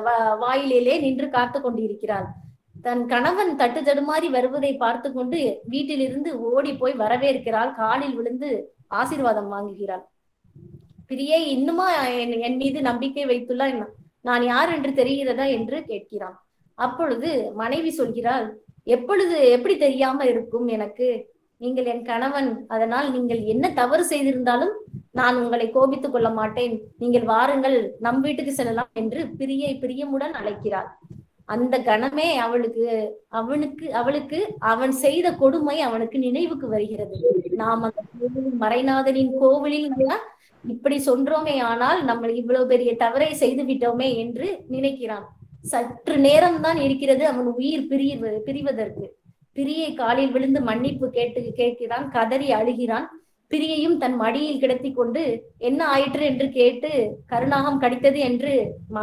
வாயிலே நின்று காத்து கொண்டிருக்கிறாள் தன் கணவன் தட்டு தடுமாறி வருவதை பார்த்து கொண்டு வீட்டிலிருந்து ஓடி போய் வரவேற்கிறாள் காலில் விழுந்து ஆசீர்வாதம் வாங்குகிறாள் பிரியே இன்னுமா என் மீது நம்பிக்கை வைத்துள்ளாய் நான் யார் என்று தெரிகிறதா என்று கேட்கிறான் அப்பொழுது மனைவி சொல்கிறாள் எப்பொழுது எப்படி தெரியாம இருக்கும் எனக்கு நீங்கள் என் கணவன் அதனால் நீங்கள் என்ன தவறு செய்திருந்தாலும் நான் உங்களை கோபித்துக் கொள்ள மாட்டேன் நீங்கள் வாருங்கள் நம் வீட்டுக்கு செல்லலாம் என்று பிரியை பிரியமுடன் அழைக்கிறாள் அந்த கணமே அவளுக்கு அவனுக்கு அவளுக்கு அவன் செய்த கொடுமை அவனுக்கு நினைவுக்கு வருகிறது நாம் அந்த கோவிலின் மறைநாதனின் கோவிலில் இப்படி சொல்றோமே ஆனால் நம்ம இவ்வளவு பெரிய தவறை செய்து விட்டோமே என்று நினைக்கிறான் சற்று நேரம் தான் இருக்கிறது அவன் உயிர் பிரிய பிரிவதற்கு பிரியை காலில் விழுந்து மன்னிப்பு கேட்டு கேட்கிறான் கதறி அழுகிறான் பிரியையும் தன் மடியில் கிடத்தி கொண்டு என்ன ஆயிற்று என்று கேட்டு கருணாகம் கடித்தது என்று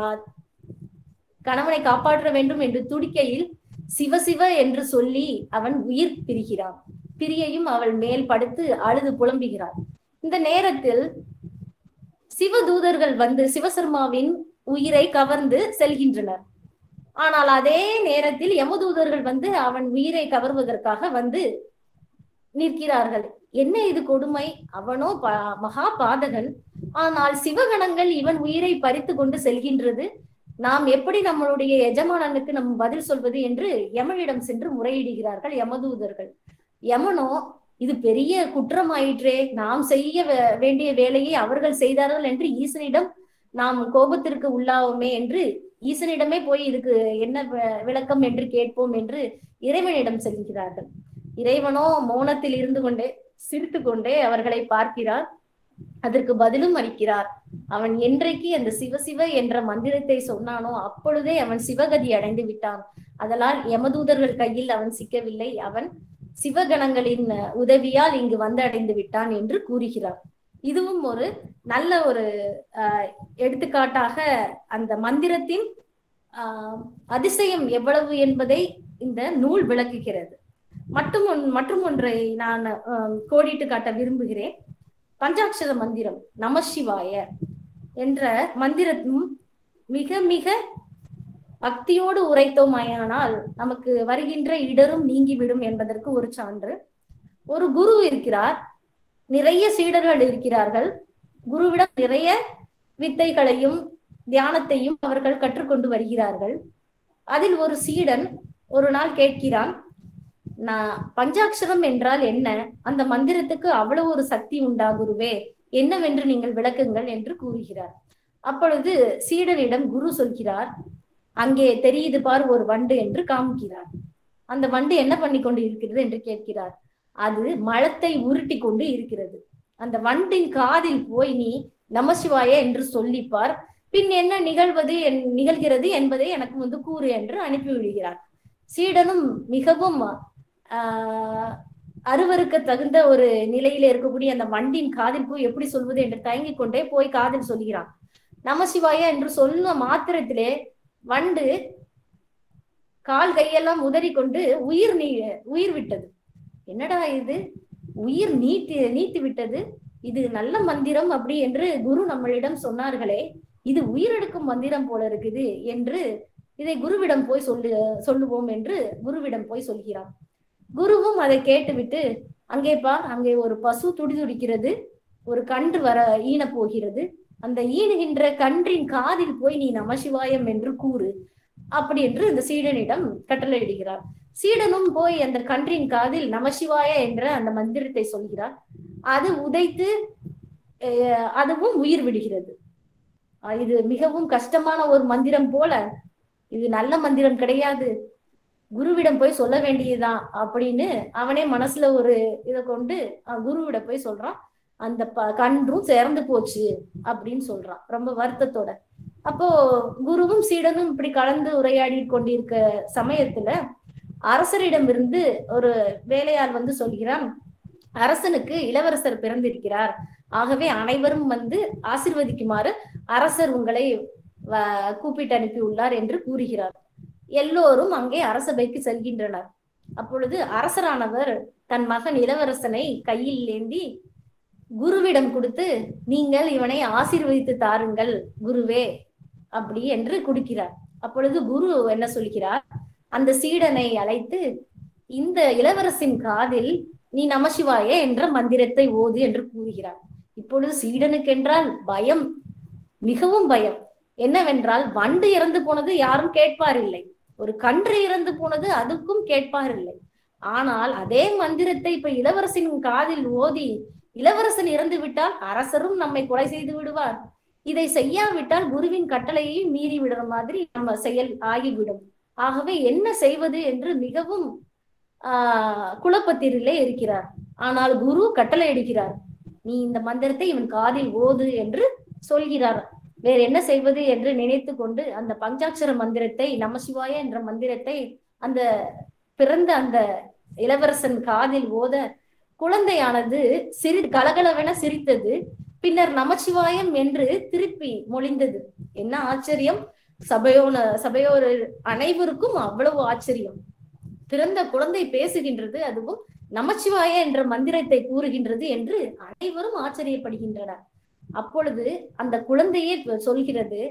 கணவனை காப்பாற்ற வேண்டும் என்று துடிக்கையில் சிவ சிவ என்று சொல்லி அவன் உயிர் பிரிகிறான் பிரியையும் அவள் மேல் படுத்து அழுது புலம்புகிறாள் இந்த நேரத்தில் சிவதூதர்கள் வந்து சிவசர்மாவின் உயிரை கவர்ந்து செல்கின்றனர் ஆனால் அதே நேரத்தில் யமதூதர்கள் வந்து அவன் உயிரை கவர்வதற்காக வந்து நிற்கிறார்கள் என்ன இது கொடுமை அவனோ மகா பாதகன் ஆனால் சிவகணங்கள் இவன் உயிரை பறித்து கொண்டு செல்கின்றது நாம் எப்படி நம்மளுடைய எஜமானனுக்கு நம் பதில் சொல்வது என்று யமனிடம் சென்று முறையிடுகிறார்கள் யமதூதர்கள் யமனோ இது பெரிய குற்றமாயிற்றே நாம் செய்ய வேண்டிய வேலையை அவர்கள் செய்தார்கள் என்று ஈசனிடம் நாம் கோபத்திற்கு உள்ளாவோமே என்று ஈசனிடமே போய் இதுக்கு என்ன விளக்கம் என்று கேட்போம் என்று இறைவனிடம் செல்கிறார்கள் இறைவனோ மௌனத்தில் இருந்து கொண்டே சிரித்து கொண்டே அவர்களை பார்க்கிறார் அதற்கு பதிலும் அளிக்கிறார் அவன் என்றைக்கு அந்த சிவசிவ என்ற மந்திரத்தை சொன்னானோ அப்பொழுதே அவன் சிவகதி அடைந்து விட்டான் அதனால் யமதூதர்கள் கையில் அவன் சிக்கவில்லை அவன் சிவகணங்களின் உதவியால் இங்கு வந்து அடைந்து விட்டான் என்று கூறுகிறார் இதுவும் ஒரு நல்ல ஒரு ஆஹ் எடுத்துக்காட்டாக அந்த மந்திரத்தின் ஆஹ் அதிசயம் எவ்வளவு என்பதை இந்த நூல் விளக்குகிறது மட்டும் மற்றும் ஒன்றை நான் கோடிட்டு காட்ட விரும்புகிறேன் பஞ்சாட்சர மந்திரம் நமசிவாய என்ற மந்திரத்தும் மிக மிக பக்தியோடு உரைத்தோமாயானால் நமக்கு வருகின்ற இடரும் நீங்கிவிடும் என்பதற்கு ஒரு சான்று ஒரு குரு இருக்கிறார் நிறைய சீடர்கள் இருக்கிறார்கள் குருவிடம் நிறைய வித்தைகளையும் தியானத்தையும் அவர்கள் கற்றுக்கொண்டு வருகிறார்கள் அதில் ஒரு சீடன் ஒரு நாள் கேட்கிறான் நான் பஞ்சாட்சரம் என்றால் என்ன அந்த மந்திரத்துக்கு அவ்வளவு ஒரு சக்தி உண்டா குருவே என்னவென்று நீங்கள் விளக்குங்கள் என்று கூறுகிறார் அப்பொழுது சீடனிடம் குரு சொல்கிறார் அங்கே தெரியுது பார் ஒரு வண்டு என்று காமிக்கிறார் அந்த வண்டு என்ன பண்ணி கொண்டு இருக்கிறது என்று கேட்கிறார் அது மழத்தை உருட்டி கொண்டு இருக்கிறது அந்த வண்டின் காதில் போய் நீ நமசிவாய என்று சொல்லிப்பார் பின் என்ன நிகழ்வது நிகழ்கிறது என்பதை எனக்கு வந்து கூறு என்று அனுப்பி விடுகிறார் சீடனும் மிகவும் ஆஹ் அருவருக்க தகுந்த ஒரு நிலையில இருக்கக்கூடிய அந்த வண்டின் காதில் போய் எப்படி சொல்வது என்று தயங்கிக் கொண்டே போய் காதில் சொல்கிறான் நமசிவாய என்று சொல்ல மாத்திரத்திலே வண்டு கால் கையெல்லாம் உதறி கொண்டு உயிர் நீ உயிர் விட்டது என்னடா இது உயிர் நீட்டி நீத்து விட்டது இது நல்ல மந்திரம் அப்படி என்று குரு நம்மளிடம் சொன்னார்களே இது உயிரெடுக்கும் மந்திரம் போல இருக்குது என்று இதை குருவிடம் போய் சொல்லு சொல்லுவோம் என்று குருவிடம் போய் சொல்கிறான் குருவும் அதை கேட்டுவிட்டு அங்கே பார் அங்கே ஒரு பசு துடி துடிக்கிறது ஒரு கன்று வர ஈன போகிறது அந்த ஈனுகின்ற கன்றின் காதில் போய் நீ நமசிவாயம் என்று கூறு அப்படி என்று இந்த சீடனிடம் கட்டளையிடுகிறார் சீடனும் போய் அந்த கன்றின் காதில் நமசிவாய என்ற அந்த மந்திரத்தை சொல்கிறார் அது உதைத்து அதுவும் உயிர் விடுகிறது இது மிகவும் கஷ்டமான ஒரு மந்திரம் போல இது நல்ல மந்திரம் கிடையாது குருவிடம் போய் சொல்ல வேண்டியதுதான் அப்படின்னு அவனே மனசுல ஒரு இதை கொண்டு குருவிடம் போய் சொல்றான் அந்த ப கன்றும் சேர்ந்து போச்சு அப்படின்னு சொல்றான் ரொம்ப வருத்தத்தோட அப்போ குருவும் சீடனும் இப்படி கலந்து உரையாடி கொண்டிருக்க சமயத்துல அரசரிடமிருந்து ஒரு வேலையாள் வந்து சொல்கிறான் அரசனுக்கு இளவரசர் பிறந்திருக்கிறார் ஆகவே அனைவரும் வந்து ஆசிர்வதிக்குமாறு அரசர் உங்களை கூப்பிட்டு அனுப்பி உள்ளார் என்று கூறுகிறார் எல்லோரும் அங்கே அரசபைக்கு செல்கின்றனர் அப்பொழுது அரசரானவர் தன் மகன் இளவரசனை கையில் ஏந்தி குருவிடம் கொடுத்து நீங்கள் இவனை ஆசீர்வதித்து தாருங்கள் குருவே அப்படி என்று கொடுக்கிறார் அப்பொழுது குரு என்ன சொல்கிறார் அந்த சீடனை அழைத்து இந்த இளவரசின் காதில் நீ நமசிவாய என்ற மந்திரத்தை ஓது என்று கூறுகிறார் இப்பொழுது சீடனுக்கென்றால் பயம் மிகவும் பயம் என்னவென்றால் வண்டு இறந்து போனது யாரும் கேட்பார் இல்லை ஒரு கன்று இறந்து போனது அதுக்கும் கேட்பார் இல்லை ஆனால் அதே மந்திரத்தை இப்ப இளவரசின் காதில் ஓதி இளவரசன் இறந்து விட்டால் அரசரும் நம்மை கொலை செய்து விடுவார் இதை செய்யாவிட்டால் குருவின் கட்டளையை மீறி விடுற மாதிரி நம்ம செயல் ஆகிவிடும் ஆகவே என்ன செய்வது என்று மிகவும் ஆஹ் குழப்பத்திலே இருக்கிறார் ஆனால் குரு கட்டளை எடுக்கிறார் நீ இந்த மந்திரத்தை இவன் காதில் ஓது என்று சொல்கிறார் வேற என்ன செய்வது என்று நினைத்து கொண்டு அந்த பஞ்சாட்சர மந்திரத்தை நமசிவாய என்ற மந்திரத்தை அந்த பிறந்த அந்த இளவரசன் காதில் ஓத குழந்தையானது சிரி கலகலவென சிரித்தது பின்னர் நமச்சிவாயம் என்று திருப்பி மொழிந்தது என்ன ஆச்சரியம் சபையோன சபையோர் அனைவருக்கும் அவ்வளவு ஆச்சரியம் பிறந்த குழந்தை பேசுகின்றது அதுவும் நமச்சிவாய என்ற மந்திரத்தை கூறுகின்றது என்று அனைவரும் ஆச்சரியப்படுகின்றனர் அப்பொழுது அந்த குழந்தையே சொல்கிறது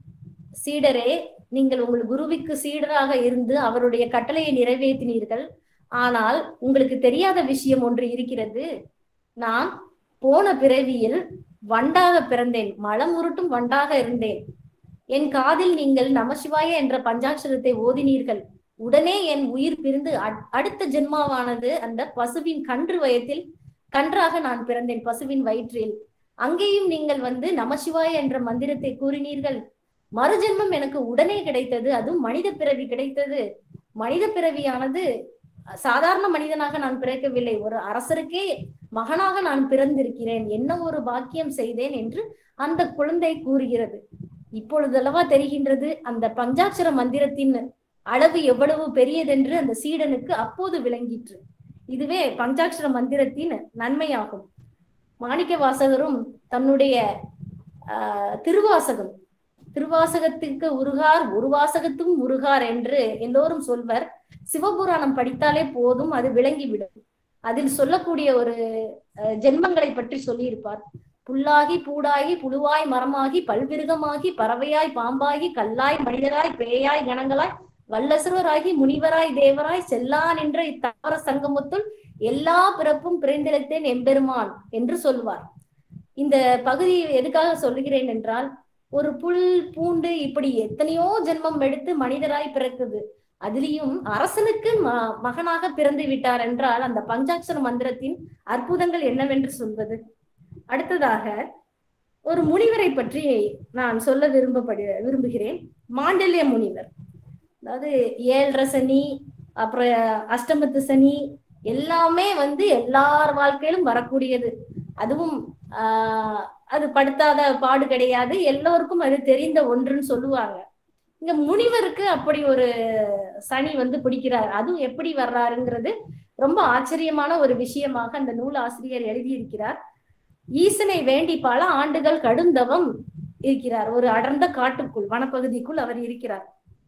சீடரே நீங்கள் உங்கள் குருவிக்கு சீடராக இருந்து அவருடைய கட்டளையை நிறைவேற்றினீர்கள் ஆனால் உங்களுக்கு தெரியாத விஷயம் ஒன்று இருக்கிறது நான் போன பிறவியில் வண்டாக பிறந்தேன் மலம் உருட்டும் வண்டாக இருந்தேன் என் காதில் நீங்கள் நமசிவாய என்ற பஞ்சாட்சரத்தை ஓதினீர்கள் உடனே என் உயிர் பிரிந்து அடுத்த ஜென்மாவானது அந்த பசுவின் கன்று வயத்தில் கன்றாக நான் பிறந்தேன் பசுவின் வயிற்றில் அங்கேயும் நீங்கள் வந்து நமசிவாய என்ற மந்திரத்தை கூறினீர்கள் மறுஜென்மம் எனக்கு உடனே கிடைத்தது அதுவும் மனித பிறவி கிடைத்தது மனித பிறவியானது சாதாரண மனிதனாக நான் பிறக்கவில்லை ஒரு அரசருக்கே மகனாக நான் பிறந்திருக்கிறேன் என்ன ஒரு பாக்கியம் செய்தேன் என்று அந்த குழந்தை கூறுகிறது இப்பொழுதல்லவா தெரிகின்றது அந்த பஞ்சாட்சர மந்திரத்தின் அளவு எவ்வளவு பெரியதென்று அந்த சீடனுக்கு அப்போது விளங்கிற்று இதுவே பஞ்சாட்சர மந்திரத்தின் நன்மையாகும் மாணிக்க வாசகரும் தன்னுடைய ஆஹ் திருவாசகம் திருவாசகத்திற்கு உருகார் ஒரு வாசகத்துக்கும் உருகார் என்று எல்லோரும் சொல்வர் சிவபுராணம் படித்தாலே போதும் அது விளங்கிவிடும் அதில் சொல்லக்கூடிய ஒரு ஜென்மங்களை பற்றி சொல்லியிருப்பார் புல்லாகி பூடாகி புழுவாய் மரமாகி பல்விருகமாகி பறவையாய் பாம்பாகி கல்லாய் மனிதராய் பேயாய் கணங்களாய் வல்லசுரராகி முனிவராய் தேவராய் செல்லா நின்ற இத்தாவர சங்கமத்துள் எல்லா பிறப்பும் பிறந்திருத்தேன் எம்பெருமான் என்று சொல்வார் இந்த பகுதியை எதுக்காக சொல்லுகிறேன் என்றால் ஒரு புல் பூண்டு இப்படி எத்தனையோ ஜென்மம் எடுத்து மனிதராய் பிறக்குது அதுலயும் அரசனுக்கு ம- மகனாக பிறந்து விட்டார் என்றால் அந்த பஞ்சாட்சர மந்திரத்தின் அற்புதங்கள் என்னவென்று சொல்வது அடுத்ததாக ஒரு முனிவரை பற்றி நான் சொல்ல விரும்பப்படு விரும்புகிறேன் மாண்டல்ய முனிவர் அதாவது ஏழரை சனி அப்புறம் அஷ்டமத்து சனி எல்லாமே வந்து எல்லார் வாழ்க்கையிலும் வரக்கூடியது அதுவும் ஆஹ் அது படுத்தாத பாடு கிடையாது எல்லோருக்கும் அது தெரிந்த ஒன்றுன்னு சொல்லுவாங்க இங்க முனிவருக்கு அப்படி ஒரு சனி வந்து பிடிக்கிறார் அதுவும் எப்படி வர்றாருங்கிறது ரொம்ப ஆச்சரியமான ஒரு விஷயமாக அந்த நூல் ஆசிரியர் எழுதியிருக்கிறார் ஈசனை வேண்டி பல ஆண்டுகள் கடுந்தவம் இருக்கிறார் ஒரு அடர்ந்த காட்டுக்குள் வனப்பகுதிக்குள் அவர் இருக்கிறார்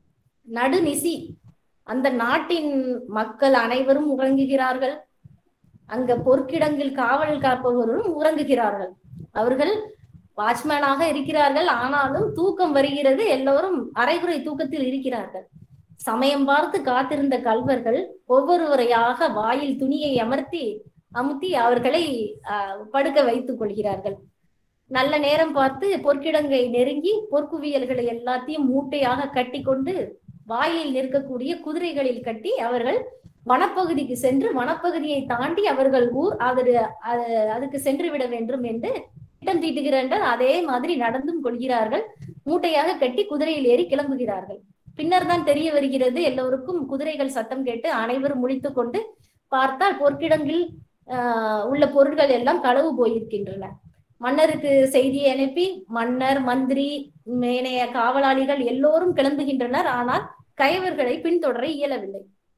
நடுநிசி அந்த நாட்டின் மக்கள் அனைவரும் உறங்குகிறார்கள் அங்க பொற்கிடங்கில் காவல் காப்பவரும் உறங்குகிறார்கள் அவர்கள் வாட்ச்மேனாக இருக்கிறார்கள் ஆனாலும் தூக்கம் வருகிறது எல்லோரும் அரைகுறை தூக்கத்தில் இருக்கிறார்கள் சமயம் பார்த்து காத்திருந்த கல்வர்கள் ஒவ்வொருவரையாக வாயில் துணியை அமர்த்தி அமுத்தி அவர்களை ஆஹ், படுக்க வைத்துக் கொள்கிறார்கள் நல்ல நேரம் பார்த்து பொற்கிடங்கை நெருங்கி பொற்குவியல்களை எல்லாத்தையும் மூட்டையாக கட்டி கொண்டு வாயில் நிற்கக்கூடிய குதிரைகளில் கட்டி அவர்கள் வனப்பகுதிக்கு சென்று வனப்பகுதியை தாண்டி அவர்கள் ஊர் அது அது- அதுக்கு சென்று விட வேண்டும் என்று திட்டம் தீட்டுகிறார்கள் அதே மாதிரி நடந்தும் கொள்கிறார்கள் மூட்டையாக கட்டி குதிரையில் ஏறி கிளம்புகிறார்கள் பின்னர் தான் தெரிய வருகிறது எல்லோருக்கும் குதிரைகள் சத்தம் கேட்டு அனைவரும் முழித்துக் கொண்டு பார்த்தால் பொற்கிடங்கில் ஆஹ், உள்ள பொருட்கள் எல்லாம் களவு போயிருக்கின்றன மன்னருக்கு செய்தியை அனுப்பி மன்னர் மந்திரி மேனைய காவலாளிகள் எல்லோரும் கிளம்புகின்றனர் ஆனால் கயவர்களை பின்தொடர இயலவில்லை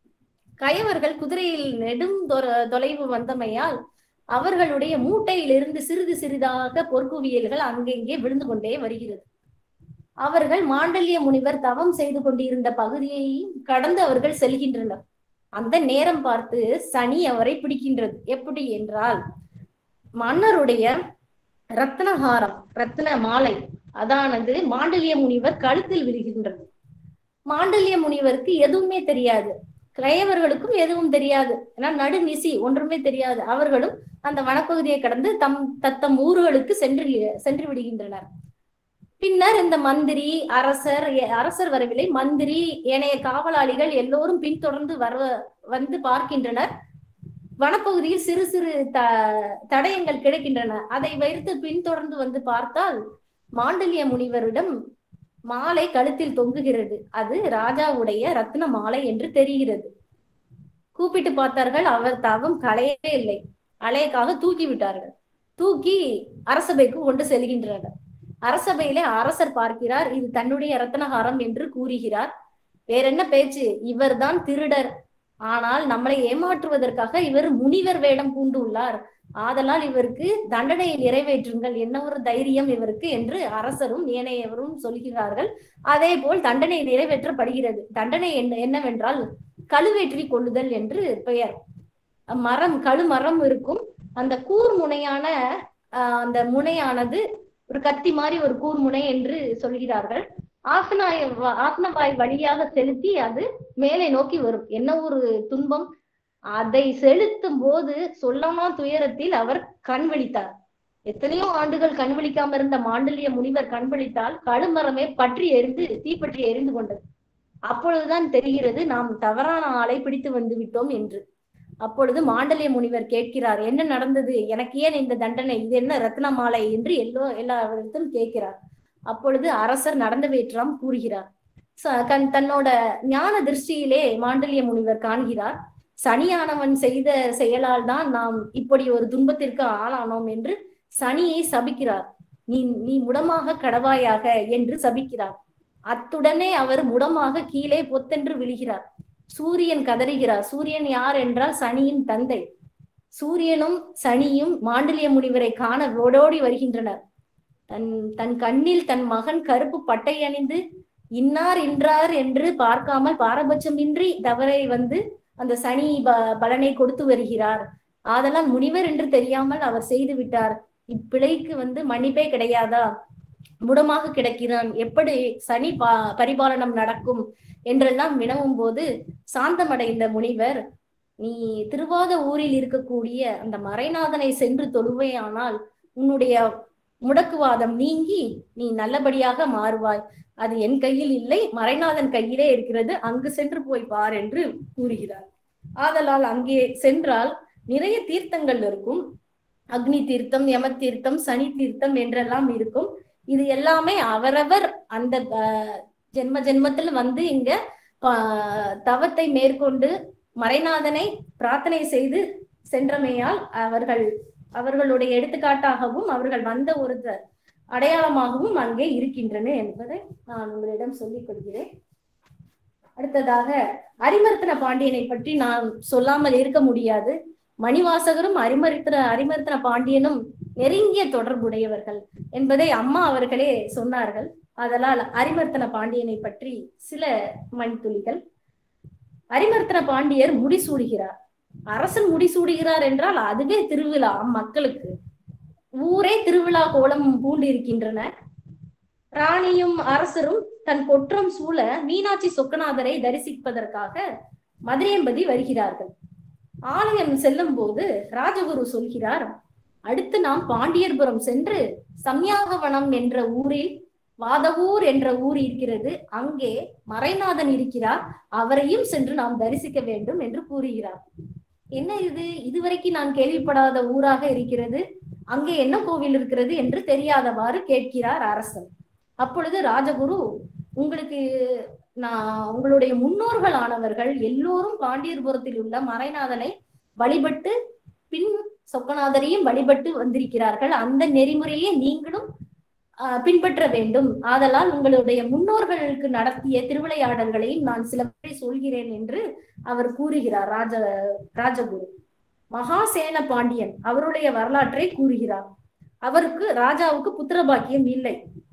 கயவர்கள் குதிரையில் நெடும் தொர- தொலைவு வந்தமையால் அவர்களுடைய மூட்டையிலிருந்து சிறிது சிறிதாக பொற்குவியல்கள் அங்கெங்கே விழுந்து கொண்டே வருகிறது அவர்கள் மாண்டல்ய முனிவர் தவம் செய்து கொண்டிருந்த பகுதியை கடந்து அவர்கள் செல்கின்றனர் அந்த நேரம் பார்த்து சனி அவரை பிடிக்கின்றது எப்படி என்றால் மன்னருடைய ரத்னஹாரம் ரத்ன மாலை அதானது மாண்டல்ய முனிவர் கழுத்தில் விழுகின்றது மாண்டல்ய முனிவருக்கு எதுவுமே தெரியாது கிளையவர்களுக்கும் எதுவும் தெரியாது ஏன்னா நடுநிசி ஒன்றுமே தெரியாது அவர்களும் அந்த வனப்பகுதியை கடந்து தம் தத்தம் ஊர்களுக்கு சென்று சென்று விடுகின்றனர் பின்னர் இந்த மந்திரி அரசர் எ- அரசர் வரவில்லை மந்திரி ஏனைய காவலாளிகள் எல்லோரும் பின்தொடர்ந்து வர வந்து பார்க்கின்றனர் வனப்பகுதியில் சிறு சிறு த தடயங்கள் கிடைக்கின்றன அதை வைத்து பின்தொடர்ந்து வந்து பார்த்தால் மாண்டல்ய முனிவரிடம் மாலை கழுத்தில் தொங்குகிறது அது ராஜாவுடைய ரத்ன மாலை என்று தெரிகிறது கூப்பிட்டு பார்த்தார்கள் அவர் தவம் களையவே இல்லை அலையக்காக தூக்கி விட்டார்கள் தூக்கி அரசபைக்கு கொண்டு செல்கின்றனர் அரசபையிலே அரசர் பார்க்கிறார் இது தன்னுடைய ரத்னஹாரம் என்று கூறுகிறார் வேற என்ன பேச்சு இவர்தான் திருடர் ஆனால் நம்மளை ஏமாற்றுவதற்காக இவர் முனிவர் வேடம் பூண்டு உள்ளார் ஆதலால் இவருக்கு தண்டனையை நிறைவேற்றுங்கள் என்ன ஒரு தைரியம் இவருக்கு என்று அரசரும் ஏனையவரும் சொல்கிறார்கள் அதே போல் தண்டனை நிறைவேற்றப்படுகிறது தண்டனை என்ன என்னவென்றால் கழுவேற்றி கொள்ளுதல் என்று பெயர் மரம் கழுமரம் இருக்கும் அந்த கூர் முனையான ஆஹ், அந்த முனையானது ஒரு கத்தி மாதிரி ஒரு கூர் முனை என்று சொல்கிறார்கள் ஆசனாய ஆசனவாய் வழியாக செலுத்தி அது மேலே நோக்கி வரும் என்ன ஒரு துன்பம் அதை செலுத்தும் போது சொல்லமா துயரத்தில் அவர் கண் விழித்தார் எத்தனையோ ஆண்டுகள் கண் விழிக்காம இருந்த மாண்டல்ய முனிவர் கண் விழித்தால் கழுமரமே பற்றி எரிந்து தீப்பற்றி எரிந்து கொண்டது அப்பொழுதுதான் தெரிகிறது நாம் தவறான ஆளை பிடித்து வந்து விட்டோம் என்று அப்பொழுது மாண்டல்ய முனிவர் கேட்கிறார் என்ன நடந்தது எனக்கு ஏன் இந்த தண்டனை இது என்ன ரத்ன மாலை என்று எல்லோ எல்லாவிடத்தும் கேட்கிறார் அப்பொழுது அரசர் நடந்தவேற்றாம் கூறுகிறார் ச- கண் தன்னோட ஞான திருஷ்டியிலே மாண்டல்ய முனிவர் காண்கிறார் சனியானவன் செய்த செயலால் தான் நாம் இப்படி ஒரு துன்பத்திற்கு ஆளானோம் என்று சனியை சபிக்கிறார் நீ நீ முடமாக கடவாயாக என்று சபிக்கிறார் அத்துடனே அவர் முடமாக கீழே பொத்தென்று விழுகிறார் சூரியன் கதறுகிறார் சூரியன் யார் என்றால் சனியின் தந்தை சூரியனும் சனியும் மாண்டல்ய முனிவரை காண ஓடோடி வருகின்றனர் தன் தன் கண்ணில் தன் மகன் கருப்பு பட்டை அணிந்து இன்னார் இன்றார் என்று பார்க்காமல் பாரபட்சமின்றி தவறை வந்து அந்த சனி ப- பலனை கொடுத்து வருகிறார் ஆதலால் முனிவர் என்று தெரியாமல் அவர் செய்து விட்டார் இப்பிழைக்கு வந்து மன்னிப்பே கிடையாதா முடமாக கிடக்கிறான் எப்படி சனி பா பரிபாலனம் நடக்கும் என்றெல்லாம் வினவும் போது சாந்தமடைந்த முனிவர் நீ திருவாத ஊரில் இருக்கக்கூடிய அந்த மறைநாதனை சென்று தொழுவேயானால் உன்னுடைய முடக்குவாதம் நீங்கி நீ நல்லபடியாக மாறுவாய் அது என் கையில் இல்லை மறைநாதன் கையிலே இருக்கிறது அங்கு சென்று போய் பார் என்று கூறுகிறார் ஆதலால் அங்கே சென்றால் நிறைய தீர்த்தங்கள் இருக்கும் அக்னி தீர்த்தம் யம தீர்த்தம் சனி தீர்த்தம் என்றெல்லாம் இருக்கும் இது எல்லாமே அவரவர் அந்த அஹ், ஜென்ம ஜென்மத்தில் வந்து இங்க ப- தவத்தை மேற்கொண்டு மறைநாதனை பிரார்த்தனை செய்து சென்றமையால் அவர்கள் அவர்களுடைய எடுத்துக்காட்டாகவும் அவர்கள் வந்த ஒரு த- அடையாளமாகவும் அங்கே இருக்கின்றன என்பதை நான் உங்களிடம் சொல்லிக் கொள்கிறேன் அடுத்ததாக அரிமர்த்தன பாண்டியனை பற்றி நான் சொல்லாமல் இருக்க முடியாது மணிவாசகரும் அரிமர்த்தன அரிமர்த்தன பாண்டியனும் நெருங்கிய தொடர்புடையவர்கள் என்பதை அம்மா அவர்களே சொன்னார்கள் அதனால் அரிமர்த்தன பாண்டியனை பற்றி சில மணித்துளிகள் அரிமர்த்தன பாண்டியர் முடிசூடுகிறார் அரசன் முடிசூடுகிறார் என்றால் அதுவே திருவிழா மக்களுக்கு ஊரே திருவிழா கோலம் பூண்டு இருக்கின்றன ராணியும் அரசரும் தன் கொற்றம் சூழ மீனாட்சி சொக்கநாதரை தரிசிப்பதற்காக மதுரையம்பதி வருகிறார்கள் ஆலயம் செல்லும் போது ராஜகுரு சொல்கிறார் அடுத்து நாம் பாண்டியர்புரம் சென்று சம்யாகவனம் என்ற ஊரில் வாதவூர் என்ற ஊர் இருக்கிறது அங்கே மறைநாதன் இருக்கிறார் அவரையும் சென்று நாம் தரிசிக்க வேண்டும் என்று கூறுகிறார் என்ன இது இதுவரைக்கும் நான் கேள்விப்படாத ஊராக இருக்கிறது அங்கே என்ன கோவில் இருக்கிறது என்று தெரியாதவாறு கேட்கிறார் அரசன் அப்பொழுது ராஜகுரு உங்களுக்கு நான் உங்களுடைய முன்னோர்கள் ஆனவர்கள் எல்லோரும் பாண்டியர்புரத்தில் உள்ள மறைநாதனை வழிபட்டு பின் சொக்கநாதரையும் வழிபட்டு வந்திருக்கிறார்கள் அந்த நெறிமுறையை நீங்களும் ஆஹ், பின்பற்ற வேண்டும் ஆதலால் உங்களுடைய முன்னோர்களுக்கு நடத்திய திருவிளையாடல்களையும் நான் சிலவற்றை சொல்கிறேன் என்று அவர் கூறுகிறார் ராஜ ராஜகுரு மகாசேன பாண்டியன் அவருடைய வரலாற்றை கூறுகிறார் அவருக்கு ராஜாவுக்கு புத்திர பாக்கியம் இல்லை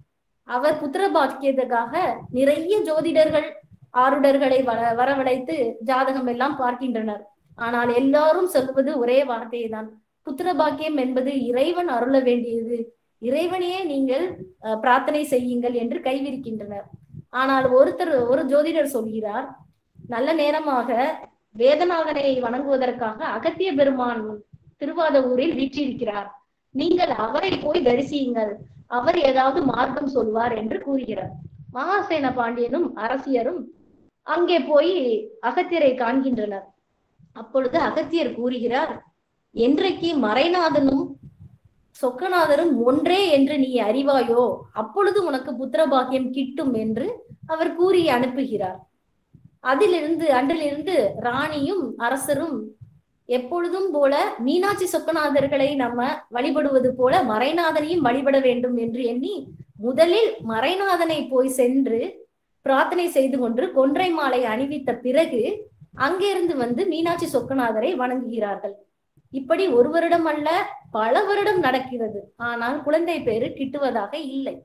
அவர் புத்திர பாக்கியத்துக்காக நிறைய ஜோதிடர்கள் ஆருடர்களை வர வரவழைத்து ஜாதகம் எல்லாம் பார்க்கின்றனர் ஆனால் எல்லாரும் சொல்வது ஒரே வார்த்தையை தான் புத்திர பாக்கியம் என்பது இறைவன் அருள வேண்டியது இறைவனையே நீங்கள் அஹ், பிரார்த்தனை செய்யுங்கள் என்று கைவிரிக்கின்றனர் ஆனால் ஒருத்தர் ஒரு ஜோதிடர் சொல்கிறார் நல்ல நேரமாக வேதநாதனை வணங்குவதற்காக அகத்திய பெருமான் திருவாத ஊரில் வீற்றிருக்கிறார் நீங்கள் அவரை போய் தரிசியுங்கள் அவர் ஏதாவது மார்க்கம் சொல்வார் என்று கூறுகிறார் மகாசேன பாண்டியனும் அரசியரும் அங்கே போய் அகத்தியரை காண்கின்றனர் அப்பொழுது அகத்தியர் கூறுகிறார் என்றைக்கு மறைநாதனும் சொக்கநாதரும் ஒன்றே என்று நீ அறிவாயோ அப்பொழுது உனக்கு புத்திர பாக்கியம் கிட்டும் என்று அவர் கூறி அனுப்புகிறார் அதிலிருந்து அன்றிலிருந்து ராணியும் அரசரும் எப்பொழுதும் போல மீனாட்சி சொக்கநாதர்களை நம்ம வழிபடுவது போல மறைநாதனையும் வழிபட வேண்டும் என்று எண்ணி முதலில் மறைநாதனை போய் சென்று பிரார்த்தனை செய்து கொண்டு கொன்றை மாலை அணிவித்த பிறகு அங்கிருந்து வந்து மீனாட்சி சொக்கநாதரை வணங்குகிறார்கள் இப்படி ஒரு வருடம் அல்ல பல வருடம் நடக்கிறது ஆனால் குழந்தை பேரு கிட்டுவதாக இல்லை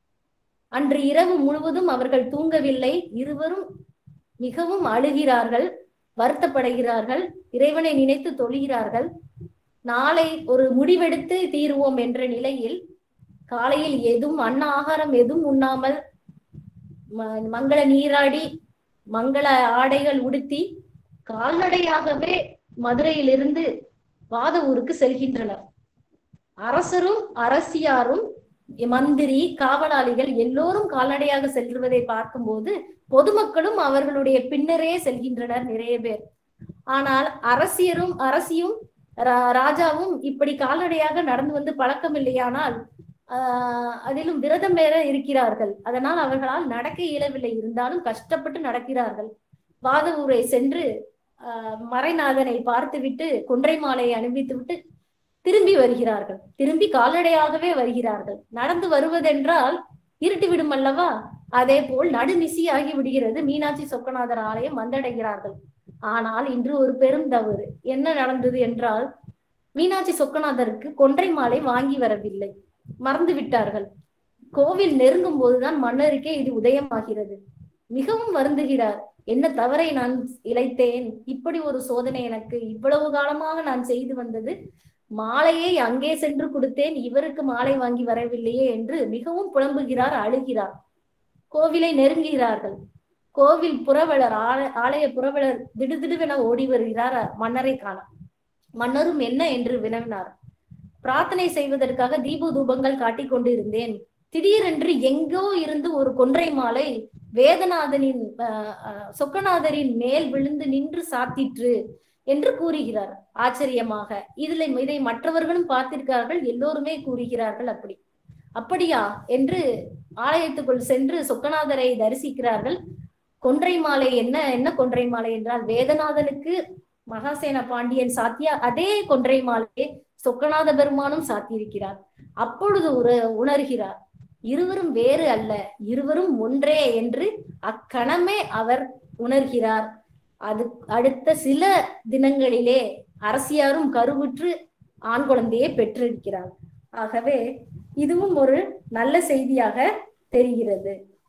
அன்று இரவு முழுவதும் அவர்கள் தூங்கவில்லை இருவரும் மிகவும் அழுகிறார்கள் வருத்தப்படுகிறார்கள் இறைவனை நினைத்து தொழுகிறார்கள் நாளை ஒரு முடிவெடுத்து தீருவோம் என்ற நிலையில் காலையில் எதுவும் அன்ன ஆகாரம் எதுவும் உண்ணாமல் ம- மங்கள நீராடி மங்கள ஆடைகள் உடுத்தி கால்நடையாகவே மதுரையிலிருந்து வாத ஊருக்கு செல்கின்றனர் அரசரும் அரசியாரும் மந்திரி காவலாளிகள் எல்லோரும் கால்நடையாக செல்வதை பார்க்கும்போது பொதுமக்களும் அவர்களுடைய பின்னரே செல்கின்றனர் நிறைய பேர் ஆனால் அரசியரும் அரசியும் ரா- ராஜாவும் இப்படி கால்நடையாக நடந்து வந்து பழக்கம் இல்லையானால் ஆஹ் அதிலும் விரதம் வேற இருக்கிறார்கள் அதனால் அவர்களால் நடக்க இயலவில்லை இருந்தாலும் கஷ்டப்பட்டு நடக்கிறார்கள் வாத ஊரை சென்று ஆஹ் மறைநாதனை பார்த்துவிட்டு கொன்றை மாலையை அணிவித்து விட்டு திரும்பி வருகிறார்கள் திரும்பி கால்நடையாகவே வருகிறார்கள் நடந்து வருவதென்றால் இருட்டி விடும் அல்லவா அதே போல் நடுநிசியாகி விடுகிறது மீனாட்சி சொக்கநாதர் ஆலயம் வந்தடைகிறார்கள் ஆனால் இன்று ஒரு பெரும் தவறு என்ன நடந்தது என்றால் மீனாட்சி சொக்கநாதருக்கு கொன்றை மாலை வாங்கி வரவில்லை மறந்து விட்டார்கள் கோவில் நெருங்கும் போதுதான் மன்னருக்கே இது உதயமாகிறது மிகவும் வருந்துகிறார் என்ன தவறை நான் இழைத்தேன் இப்படி ஒரு சோதனை எனக்கு இவ்வளவு காலமாக நான் செய்து வந்தது மாலையை அங்கே சென்று கொடுத்தேன் இவருக்கு மாலை வாங்கி வரவில்லையே என்று மிகவும் புலம்புகிறார் அழுகிறார் கோவிலை நெருங்குகிறார்கள் கோவில் புறவலர் ஆல- ஆலய புறவலர் திடுதிடுவென ஓடி வருகிறார் மன்னரை காண மன்னரும் என்ன என்று வினவினார் பிரார்த்தனை செய்வதற்காக தீப தூபங்கள் காட்டிக் கொண்டு இருந்தேன் திடீரென்று எங்கோ இருந்து ஒரு கொன்றை மாலை வேதநாதனின் ஆஹ், ஆஹ், சொக்கநாதரின் மேல் விழுந்து நின்று சாத்திற்று என்று கூறுகிறார் ஆச்சரியமாக இதுல இதை மற்றவர்களும் பார்த்திருக்கிறார்கள் எல்லோருமே கூறுகிறார்கள் அப்படி அப்படியா என்று ஆலயத்துக்குள் சென்று சொக்கநாதரை தரிசிக்கிறார்கள் கொன்றை மாலை என்ன என்ன கொன்றை மாலை என்றால் வேதநாதனுக்கு மகாசேன பாண்டியன் சாத்தியா அதே கொன்றை மாலையை சொக்கநாத பெருமானும் சாத்தியிருக்கிறார் அப்பொழுது ஒரு உணர்கிறார் இருவரும் வேறு அல்ல இருவரும் ஒன்றே என்று அக்கணமே அவர் உணர்கிறார் அது அடுத்த சில தினங்களிலே அரசியாரும் கருவுற்று ஆண் குழந்தையை பெற்றிருக்கிறார் ஆகவே இதுவும் ஒரு நல்ல செய்தியாக தெரிகிறது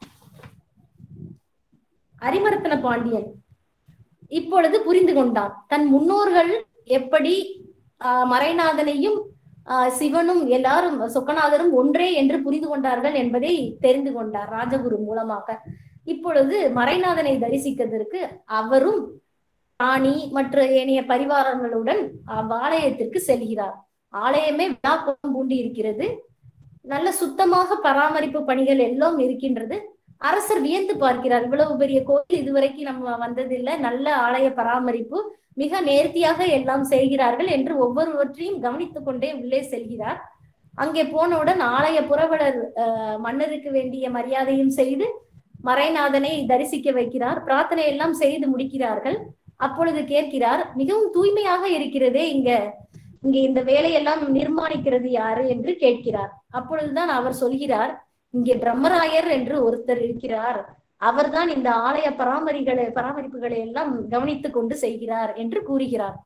அரிமர்த்தன பாண்டியன் இப்பொழுது புரிந்து கொண்டான் தன் முன்னோர்கள் எப்படி ஆஹ், மறைநாதனையும் ஆஹ், சிவனும் எல்லாரும் சொக்கநாதரும் ஒன்றே என்று புரிந்து கொண்டார்கள் என்பதை தெரிந்து கொண்டார் ராஜகுரு மூலமாக இப்பொழுது மறைநாதனை தரிசிக்கிறதற்கு அவரும் ராணி மற்ற ஏனைய பரிவாரங்களுடன் ஆலயத்திற்கு செல்கிறார் ஆலயமே விழாக்கோலம் பூண்டி இருக்கிறது நல்ல சுத்தமாக பராமரிப்பு பணிகள் எல்லாம் இருக்கின்றது அரசர் வியந்து பார்க்கிறார் இவ்வளவு பெரிய கோயில் இதுவரைக்கும் நம்ம வந்ததில்லை நல்ல ஆலய பராமரிப்பு மிக நேர்த்தியாக எல்லாம் செய்கிறார்கள் என்று ஒவ்வொருவற்றையும் கவனித்துக் கொண்டே உள்ளே செல்கிறார் அங்கே போனவுடன் ஆலய புரவலர் அஹ், மன்னருக்கு வேண்டிய மரியாதையும் செய்து மறைநாதனை தரிசிக்க வைக்கிறார் பிரார்த்தனை எல்லாம் செய்து முடிக்கிறார்கள் அப்பொழுது கேட்கிறார் மிகவும் தூய்மையாக இருக்கிறதே இங்க இங்க இந்த வேலையெல்லாம் நிர்மாணிக்கிறது யாரு என்று கேட்கிறார் அப்பொழுதுதான் அவர் சொல்கிறார் இங்கே பிரம்மராயர் என்று ஒருத்தர் இருக்கிறார் அவர்தான் இந்த ஆலய பராமரிகளை பராமரிப்புகளை எல்லாம் கவனித்துக் கொண்டு செய்கிறார் என்று கூறுகிறார்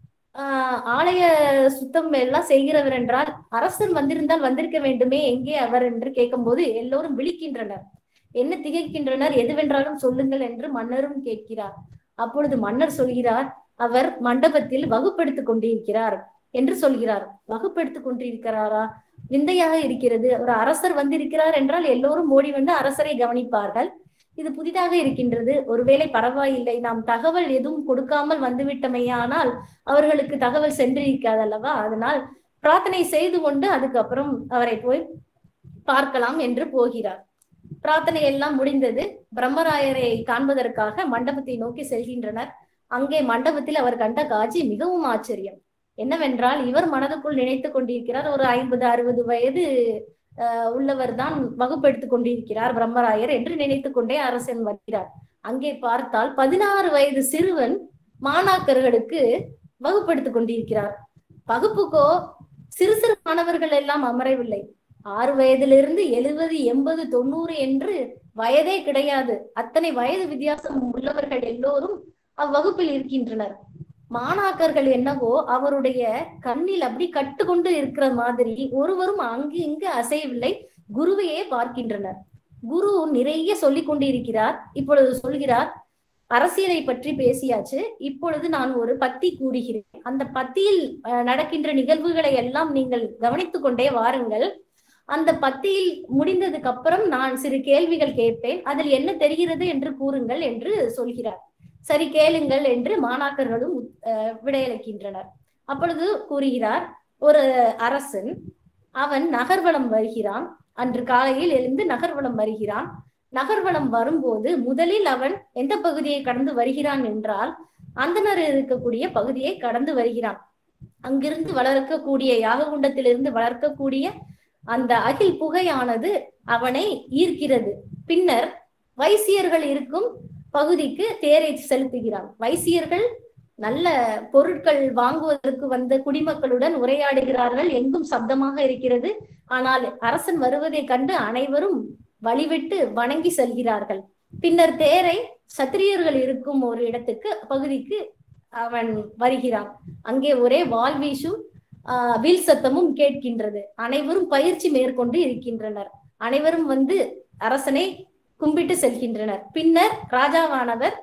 ஆஹ் ஆலய சுத்தம் எல்லாம் செய்கிறவர் என்றால் அரசன் வந்திருந்தால் வந்திருக்க வேண்டுமே எங்கே அவர் என்று கேட்கும்போது எல்லோரும் விழிக்கின்றனர் என்ன திகைக்கின்றனர் எதுவென்றாலும் சொல்லுங்கள் என்று மன்னரும் கேட்கிறார் அப்பொழுது மன்னர் சொல்கிறார் அவர் மண்டபத்தில் வகுப்பெடுத்துக் கொண்டிருக்கிறார் என்று சொல்கிறார் வகுப்பெடுத்துக் கொண்டிருக்கிறாரா விந்தையாக இருக்கிறது ஒரு அரசர் வந்திருக்கிறார் என்றால் எல்லோரும் ஓடி வந்து அரசரை கவனிப்பார்கள் இது புதிதாக இருக்கின்றது ஒருவேளை பரவாயில்லை நாம் தகவல் எதுவும் கொடுக்காமல் வந்துவிட்டமையானால் அவர்களுக்கு தகவல் சென்றிருக்காது அல்லவா அதனால் பிரார்த்தனை செய்து கொண்டு அதுக்கப்புறம் அவரை போய் பார்க்கலாம் என்று போகிறார் பிரார்த்தனை எல்லாம் முடிந்தது பிரம்மராயரை காண்பதற்காக மண்டபத்தை நோக்கி செல்கின்றனர் அங்கே மண்டபத்தில் அவர் கண்ட காட்சி மிகவும் ஆச்சரியம் என்னவென்றால் இவர் மனதுக்குள் நினைத்துக் கொண்டிருக்கிறார் ஒரு ஐம்பது அறுபது வயது அஹ், உள்ளவர் தான் வகுப்பெடுத்துக் கொண்டிருக்கிறார் பிரம்மராயர் என்று நினைத்துக் கொண்டே அரசன் வருகிறார் அங்கே பார்த்தால் பதினாறு வயது சிறுவன் மாணாக்கர்களுக்கு வகுப்பெடுத்துக் கொண்டிருக்கிறார் வகுப்புக்கோ சிறு சிறு மாணவர்கள் எல்லாம் அமரவில்லை ஆறு வயதிலிருந்து எழுபது எண்பது தொண்ணூறு என்று வயதே கிடையாது அத்தனை வயது வித்தியாசம் உள்ளவர்கள் எல்லோரும் அவ்வகுப்பில் இருக்கின்றனர் மாணாக்கர்கள் என்னவோ அவருடைய கண்ணில் அப்படி கட்டுக்கொண்டு இருக்கிற மாதிரி ஒருவரும் அங்கு இங்கு அசையவில்லை குருவையே பார்க்கின்றனர் குரு நிறைய சொல்லிக் கொண்டிருக்கிறார் இப்பொழுது சொல்கிறார் அரசியலை பற்றி பேசியாச்சு இப்பொழுது நான் ஒரு பத்தி கூறுகிறேன் அந்த பத்தியில் அஹ், நடக்கின்ற நிகழ்வுகளை எல்லாம் நீங்கள் கவனித்துக் கொண்டே வாருங்கள் அந்த பத்தியில் முடிந்ததுக்கு அப்புறம் நான் சிறு கேள்விகள் கேட்பேன் அதில் என்ன தெரிகிறது என்று கூறுங்கள் என்று சொல்கிறார் சரி கேளுங்கள் என்று மாணாக்கர்களும் அஹ், விடையளிக்கின்றனர் அப்பொழுது கூறுகிறார் ஒரு அரசன் அவன் நகர்வலம் வருகிறான் அன்று காலையில் எழுந்து நகர்வலம் வருகிறான் நகர்வலம் வரும்போது முதலில் அவன் எந்த பகுதியை கடந்து வருகிறான் என்றால் அந்தனர் இருக்கக்கூடிய பகுதியை கடந்து வருகிறான் அங்கிருந்து வளர்க்கக்கூடிய யாககுண்டத்திலிருந்து வளர்க்கக்கூடிய அந்த அகில் புகையானது அவனை ஈர்க்கிறது பின்னர் வைசியர்கள் இருக்கும் பகுதிக்கு தேரை செலுத்துகிறான் வைசியர்கள் நல்ல பொருட்கள் வாங்குவதற்கு வந்த குடிமக்களுடன் உரையாடுகிறார்கள் எங்கும் சப்தமாக இருக்கிறது ஆனால் அரசன் வருவதை கண்டு அனைவரும் வழிவிட்டு வணங்கி செல்கிறார்கள் பின்னர் தேரை சத்திரியர்கள் இருக்கும் ஒரு இடத்துக்கு பகுதிக்கு அவன் வருகிறான் அங்கே ஒரே வால்வீசும் ஆஹ் வில் சத்தமும் கேட்கின்றது அனைவரும் பயிற்சி மேற்கொண்டு இருக்கின்றனர் அனைவரும் வந்து அரசனை கும்பிட்டு செல்கின்றனர் பின்னர் ராஜாவானவர்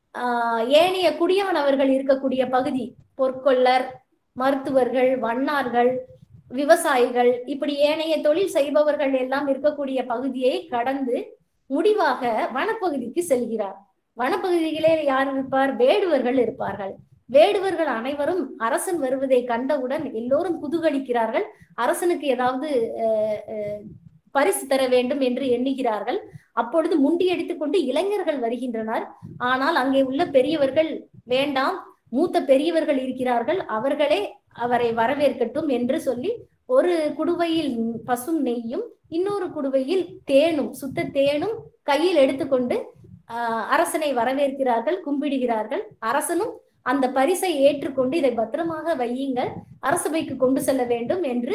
ஆஹ் ஏனைய குடியானவர்கள் இருக்கக்கூடிய பகுதி பொற்கொள்ளர் மருத்துவர்கள் வண்ணார்கள் விவசாயிகள் இப்படி ஏனைய தொழில் செய்பவர்கள் எல்லாம் இருக்கக்கூடிய பகுதியை கடந்து முடிவாக வனப்பகுதிக்கு செல்கிறார் வனப்பகுதியிலே யார் இருப்பார் வேடுவர்கள் இருப்பார்கள் வேடுவர்கள் அனைவரும் அரசன் வருவதை கண்டவுடன் எல்லோரும் குதூகலிக்கிறார்கள் அரசனுக்கு ஏதாவது அஹ், அஹ், பரிசு தர வேண்டும் என்று எண்ணுகிறார்கள் அப்பொழுது முண்டியடித்துக் கொண்டு இளைஞர்கள் வருகின்றனர் ஆனால் அங்கே உள்ள பெரியவர்கள் வேண்டாம் மூத்த பெரியவர்கள் இருக்கிறார்கள் அவர்களே அவரை வரவேற்கட்டும் என்று சொல்லி ஒரு குடுவையில் பசும் நெய்யும் இன்னொரு குடுவையில் தேனும் சுத்த தேனும் கையில் எடுத்துக்கொண்டு ஆஹ், அரசனை வரவேற்கிறார்கள் கும்பிடுகிறார்கள் அரசனும் அந்த பரிசை ஏற்றுக்கொண்டு இதை பத்திரமாக வையுங்கள் அரசபைக்கு கொண்டு செல்ல வேண்டும் என்று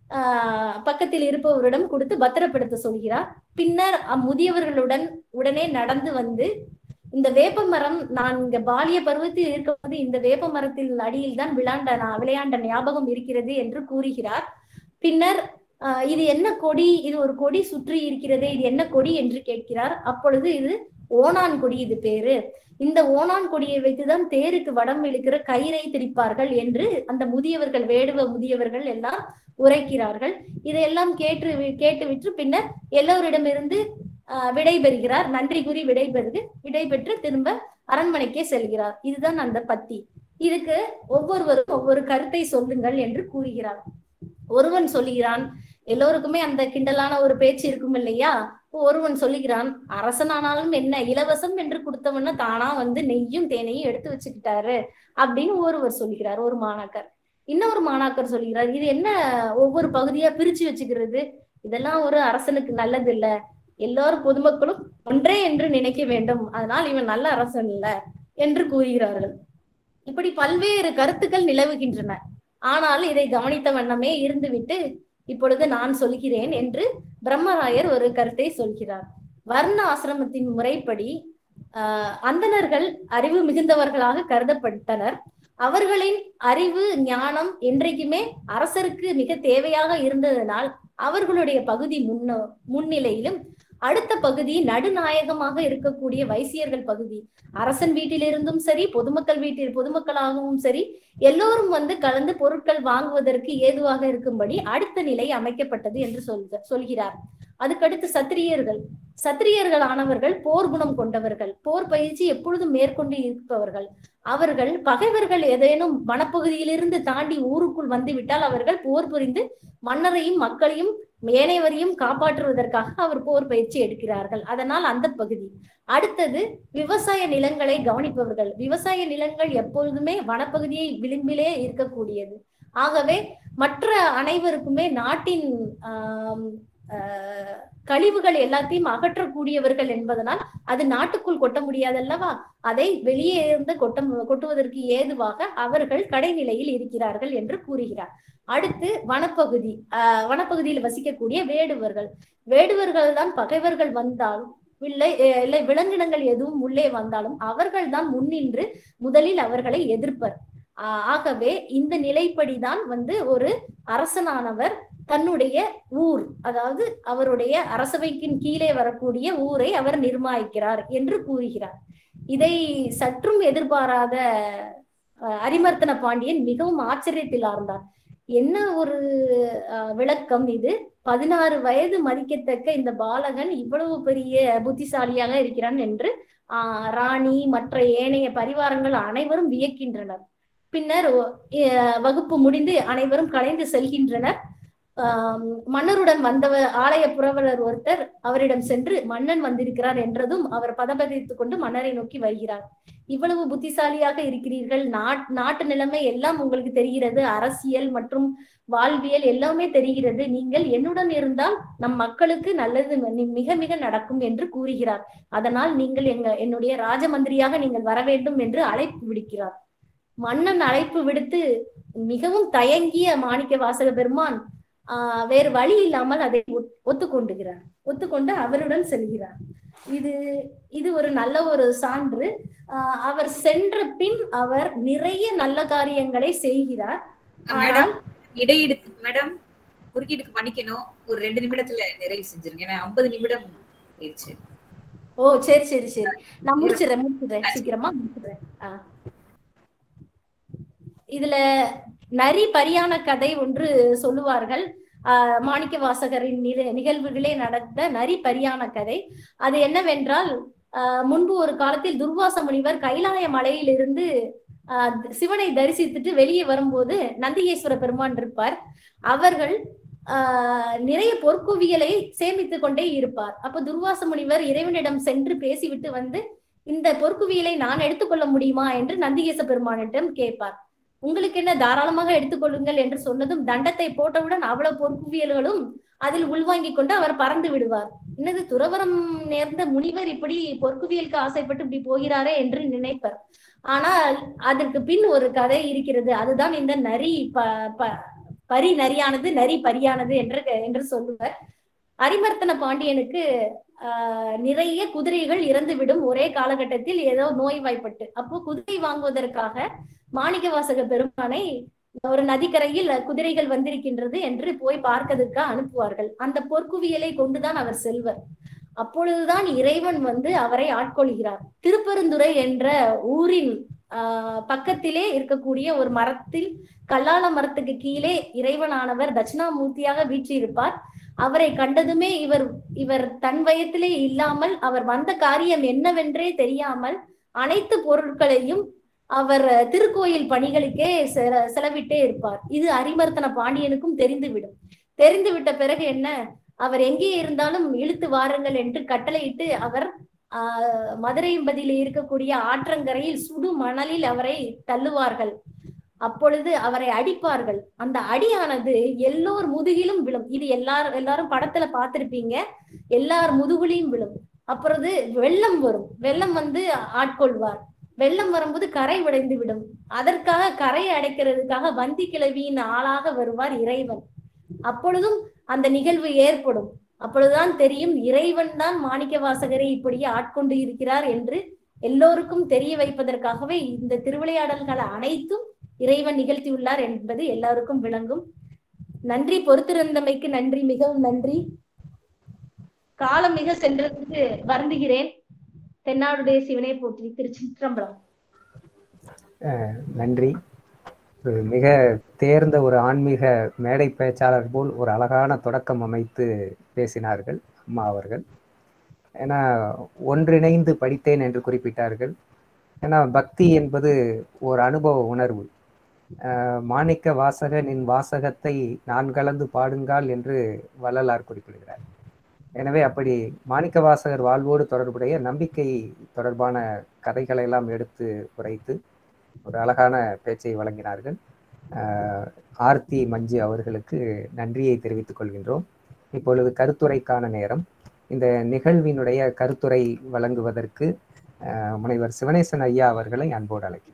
ஆஹ், பக்கத்தில் இருப்பவரிடம் கொடுத்து பத்திரப்படுத்த சொல்கிறார் பின்னர் அம்முதியவர்களுடன் உடனே நடந்து வந்து இந்த வேப்ப மரம் நான் இங்க பாலிய பருவத்தில் இருக்கும்போது இந்த வேப்ப மரத்தில் அடியில் தான் விளையாண்ட நான் விளையாண்ட ஞாபகம் இருக்கிறது என்று கூறுகிறார் பின்னர் ஆஹ், இது என்ன கொடி இது ஒரு கொடி சுற்றி இருக்கிறதே இது என்ன கொடி என்று கேட்கிறார் அப்பொழுது இது ஓணான் கொடி இது பேரு இந்த ஓணான் கொடியை வைத்துதான் தேருக்கு வடம் இழுக்கிற கயிறை திரிப்பார்கள் என்று அந்த முதியவர்கள் வேடுவ முதியவர்கள் எல்லாம் உரைக்கிறார்கள் இதையெல்லாம் கேட்டு கேட்டுவிட்டு பின்னர் எல்லோரிடமிருந்து ஆஹ், விடைபெறுகிறார் நன்றி கூறி விடைபெறுது விடைபெற்று திரும்ப அரண்மனைக்கே செல்கிறார் இதுதான் அந்த பத்தி இதுக்கு ஒவ்வொருவரும் ஒவ்வொரு கருத்தை சொல்லுங்கள் என்று கூறுகிறார் ஒருவன் சொல்லுகிறான் எல்லோருக்குமே அந்த கிண்டலான ஒரு பேச்சு இருக்கும் இல்லையா ஒருவன் சொல்லுகிறான் அரசனானாலும் என்ன இலவசம் என்று கொடுத்தவன தானா வந்து நெய்யும் தேனையும் எடுத்து வச்சுக்கிட்டாரு அப்படின்னு ஒருவர் சொல்லுகிறார் ஒரு மாணாக்கர் இன்னொரு மாணாக்கர் சொல்லுகிறார் இது என்ன ஒவ்வொரு பகுதியா பிரிச்சு வச்சுக்கிறது இதெல்லாம் ஒரு அரசனுக்கு நல்லது இல்ல எல்லாரும் பொதுமக்களும் ஒன்றே என்று நினைக்க வேண்டும் அதனால் இவன் நல்ல அரசன் இல்ல என்று கூறுகிறார்கள் இப்படி பல்வேறு கருத்துக்கள் நிலவுகின்றன ஆனால் இதை கவனித்த வண்ணமே இருந்துவிட்டு இப்பொழுது நான் சொல்கிறேன் என்று பிரம்மராயர் ஒரு கருத்தை சொல்கிறார் வர்ண ஆசிரமத்தின் முறைப்படி ஆஹ் அந்தணர்கள் அறிவு மிகுந்தவர்களாக கருதப்பட்டனர் அவர்களின் அறிவு ஞானம் என்றைக்குமே அரசருக்கு மிக தேவையாக இருந்ததனால் அவர்களுடைய பகுதி முன்ன முன்னிலையிலும் அடுத்த பகுதி நடுநாயகமாக இருக்கக்கூடிய வைசியர்கள் பகுதி அரசன் வீட்டிலிருந்தும் சரி பொதுமக்கள் வீட்டில் பொதுமக்களாகவும் சரி எல்லோரும் வந்து கலந்து பொருட்கள் வாங்குவதற்கு ஏதுவாக இருக்கும்படி அடுத்த நிலை அமைக்கப்பட்டது என்று சொல்க சொல்கிறார் அதுக்கடுத்து சத்திரியர்கள் சத்திரியர்கள் ஆனவர்கள் போர் குணம் கொண்டவர்கள் போர் பயிற்சி எப்பொழுதும் மேற்கொண்டு இருப்பவர்கள் அவர்கள் பகைவர்கள் ஏதேனும் வனப்பகுதியிலிருந்து தாண்டி ஊருக்குள் வந்துவிட்டால் அவர்கள் போர் புரிந்து மன்னரையும் மக்களையும் ஏனையவரையும் காப்பாற்றுவதற்காக அவர் போர் பயிற்சி எடுக்கிறார்கள் அதனால் அந்த பகுதி அடுத்தது விவசாய நிலங்களை கவனிப்பவர்கள் விவசாய நிலங்கள் எப்பொழுதுமே வனப்பகுதியை விளிம்பிலே இருக்கக்கூடியது ஆகவே மற்ற அனைவருக்குமே நாட்டின் ஆஹ் ஆஹ் கழிவுகள் எல்லாத்தையும் அகற்றக்கூடியவர்கள் என்பதனால் அது நாட்டுக்குள் கொட்ட முடியாதல்லவா அதை வெளியே இருந்து கொட்ட கொட்டுவதற்கு ஏதுவாக அவர்கள் கடைநிலையில் இருக்கிறார்கள் என்று கூறுகிறார் அடுத்து வனப்பகுதி ஆஹ் வனப்பகுதியில் வசிக்கக்கூடிய வேடுவர்கள் வேடுவர்கள் தான் பகைவர்கள் வந்தாலும் இல்லை இல்லை விலங்கினங்கள் எதுவும் உள்ளே வந்தாலும் அவர்கள் தான் முன்னின்று முதலில் அவர்களை எதிர்ப்பர் ஆஹ் ஆகவே இந்த நிலைப்படிதான் வந்து ஒரு அரசனானவர் தன்னுடைய ஊர் அதாவது அவருடைய அரசவைக்கின் கீழே வரக்கூடிய ஊரை அவர் நிர்மாணிக்கிறார் என்று கூறுகிறார் இதை சற்றும் எதிர்பாராத அஹ், அரிமர்த்தன பாண்டியன் மிகவும் ஆச்சரியத்தில் ஆழ்ந்தார் என்ன ஒரு அஹ், விளக்கம் இது பதினாறு வயது மதிக்கத்தக்க இந்த பாலகன் இவ்வளவு பெரிய புத்திசாலியாக இருக்கிறான் என்று ஆஹ் ராணி மற்ற ஏனைய பரிவாரங்கள் அனைவரும் வியக்கின்றனர் பின்னர் ஒ- அஹ் வகுப்பு முடிந்து அனைவரும் கலைந்து செல்கின்றனர் ஆம், மன்னருடன் வந்தவர் ஆலய புரவலர் ஒருத்தர் அவரிடம் சென்று மன்னன் வந்திருக்கிறார் என்றதும் அவர் பதபதித்துக் கொண்டு மன்னரை நோக்கி வருகிறார் இவ்வளவு புத்திசாலியாக இருக்கிறீர்கள் நாட் நாட்டு நிலைமை எல்லாம் உங்களுக்கு தெரிகிறது அரசியல் மற்றும் வாழ்வியல் எல்லாமே தெரிகிறது நீங்கள் என்னுடன் இருந்தால் நம் மக்களுக்கு நல்லது மி- மிக மிக நடக்கும் என்று கூறுகிறார் அதனால் நீங்கள் எங்க என்னுடைய ராஜமந்திரியாக நீங்கள் வர வேண்டும் என்று அழைப்பு விடுக்கிறார் மன்னன் அழைப்பு விடுத்து மிகவும் தயங்கிய மாணிக்க வாசக பெருமான் ஆஹ் வேறு வழி இல்லாமல் அதை ஒத்- ஒத்துக்கொண்டுகிறார் ஒத்துக்கொண்டு அவருடன் செல்கிறார் இது இது ஒரு நல்ல ஒரு சான்று ஆஹ் அவர் சென்ற பின் அவர் நிறைய நல்ல காரியங்களை செய்கிறார் ஆனால் மேடம் இடையிடுக்கு மேடம் குறுக்கீடுக்கு மன்னிக்கணும் ஒரு ரெண்டு நிமிடத்துல நிறைவு செஞ்சிருங்க ஏன்னா ஐம்பது நிமிடம் ஆயிடுச்சு ஓ சரி சரி சரி நான் முடிச்சிடுறேன் முடிச்சிடுறேன் சீக்கிரமா முடிச்சிடுறேன் ஆ. இதுல நரி பரியான கதை ஒன்று சொல்லுவார்கள் ஆஹ் மாணிக்க வாசகரின் நிக- நிகழ்வுகளே நடந்த நரி பரியான கதை அது என்னவென்றால் ஆஹ் முன்பு ஒரு காலத்தில் துர்வாச முனிவர் கைலாய மலையிலிருந்து ஆஹ் சிவனை தரிசித்துட்டு வெளியே வரும்போது நந்திகேஸ்வர பெருமான் இருப்பார் அவர்கள் ஆஹ் நிறைய பொற்குவியலை சேமித்து கொண்டே இருப்பார் அப்ப துர்வாச முனிவர் இறைவனிடம் சென்று பேசிவிட்டு வந்து இந்த பொற்குவியலை நான் எடுத்துக்கொள்ள முடியுமா என்று நந்திகேச பெருமானிடம் கேட்பார் உங்களுக்கு என்ன தாராளமாக எடுத்துக்கொள்ளுங்கள் என்று சொன்னதும் தண்டத்தை போட்டவுடன் அவ்வளவு பொற்குவியல்களும் அதில் உள்வாங்கிக் கொண்டு அவர் பறந்து விடுவார் என்னது துறவரம் நேர்ந்த முனிவர் இப்படி பொற்குவியலுக்கு ஆசைப்பட்டு இப்படி போகிறாரே என்று நினைப்பர் ஆனால் அதற்கு பின் ஒரு கதை இருக்கிறது அதுதான் இந்த நரி ப ப- பரி நரியானது நரி பரியானது என்று என்று சொல்லுவர் அரிமர்த்தன பாண்டியனுக்கு ஆஹ் நிறைய குதிரைகள் இறந்துவிடும் ஒரே காலகட்டத்தில் ஏதோ நோய்வாய்ப்பட்டு அப்போ குதிரை வாங்குவதற்காக மாணிக்கவாசக பெருமானை ஒரு நதிக்கரையில் குதிரைகள் வந்திருக்கின்றது என்று போய் பார்க்கதற்கு அனுப்புவார்கள் அந்த பொற்குவியலை கொண்டுதான் அவர் செல்வர் அப்பொழுதுதான் இறைவன் வந்து அவரை ஆட்கொள்கிறார் திருப்பெருந்துறை என்ற ஊரின் ஆஹ் பக்கத்திலே இருக்கக்கூடிய ஒரு மரத்தில் கல்லால மரத்துக்கு கீழே இறைவனானவர் தட்சிணாமூர்த்தியாக வீற்றிருப்பார் அவரை கண்டதுமே இவர் இவர் தன் வயத்திலே இல்லாமல் அவர் வந்த காரியம் என்னவென்றே தெரியாமல் அனைத்து பொருட்களையும் அவர் திருக்கோயில் பணிகளுக்கே செல- செலவிட்டே இருப்பார் இது அரிமர்த்தன பாண்டியனுக்கும் தெரிந்துவிடும் தெரிந்துவிட்ட பிறகு என்ன அவர் எங்கே இருந்தாலும் இழுத்து வாருங்கள் என்று கட்டளையிட்டு அவர் ஆஹ் மதுரையம்பதியில் இருக்கக்கூடிய ஆற்றங்கரையில் சுடு மணலில் அவரை தள்ளுவார்கள் அப்பொழுது அவரை அடிப்பார்கள் அந்த அடியானது எல்லோர் முதுகிலும் விழும் இது எல்லாரும் எல்லாரும் படத்துல பார்த்திருப்பீங்க எல்லார் முதுகுலையும் விழும் அப்புறம் வெள்ளம் வரும் வெள்ளம் வந்து ஆட்கொள்வார் வெள்ளம் வரும்போது கரை உடைந்து விடும் அதற்காக கரை அடைக்கிறதுக்காக வந்தி கிழவியின் ஆளாக வருவார் இறைவன் அப்பொழுதும் அந்த நிகழ்வு ஏற்படும் அப்பொழுதுதான் தெரியும் இறைவன் தான் மாணிக்க வாசகரை இப்படியே ஆட்கொண்டு இருக்கிறார் என்று எல்லோருக்கும் தெரிய வைப்பதற்காகவே இந்த திருவிளையாடல்கள் அனைத்தும் இறைவன் நிகழ்த்தியுள்ளார் என்பது எல்லாருக்கும் விளங்கும் நன்றி பொறுத்திருந்தமைக்கு நன்றி மிகவும் நன்றி காலம் மிக சென்றதுக்கு வருந்துகிறேன் தென்னாடுடைய சிவனை போற்றி திருச்சிற்றம்பலம் அஹ் நன்றி ஒரு மிக தேர்ந்த ஒரு ஆன்மீக மேடை பேச்சாளர் போல் ஒரு அழகான தொடக்கம் அமைத்து பேசினார்கள் அம்மா அவர்கள் ஏன்னா ஒன்றிணைந்து படித்தேன் என்று குறிப்பிட்டார்கள் ஏன்னா பக்தி என்பது ஒரு அனுபவ உணர்வு அஹ் மாணிக்க வாசகனின் வாசகத்தை நான் கலந்து பாடுங்கால் என்று வள்ளலார் குறிப்பிடுகிறார் எனவே அப்படி மாணிக்க வாசகர் வாழ்வோடு தொடர்புடைய நம்பிக்கை தொடர்பான கதைகளை எல்லாம் எடுத்து உரைத்து ஒரு அழகான பேச்சை வழங்கினார்கள் ஆஹ் ஆர்த்தி மஞ்சு அவர்களுக்கு நன்றியை தெரிவித்துக் கொள்கின்றோம் இப்பொழுது கருத்துரைக்கான நேரம் இந்த நிகழ்வினுடைய கருத்துரை வழங்குவதற்கு ஆஹ் முனைவர் சிவனேசன் ஐயா அவர்களை அன்போடு அழைக்கின்றோம்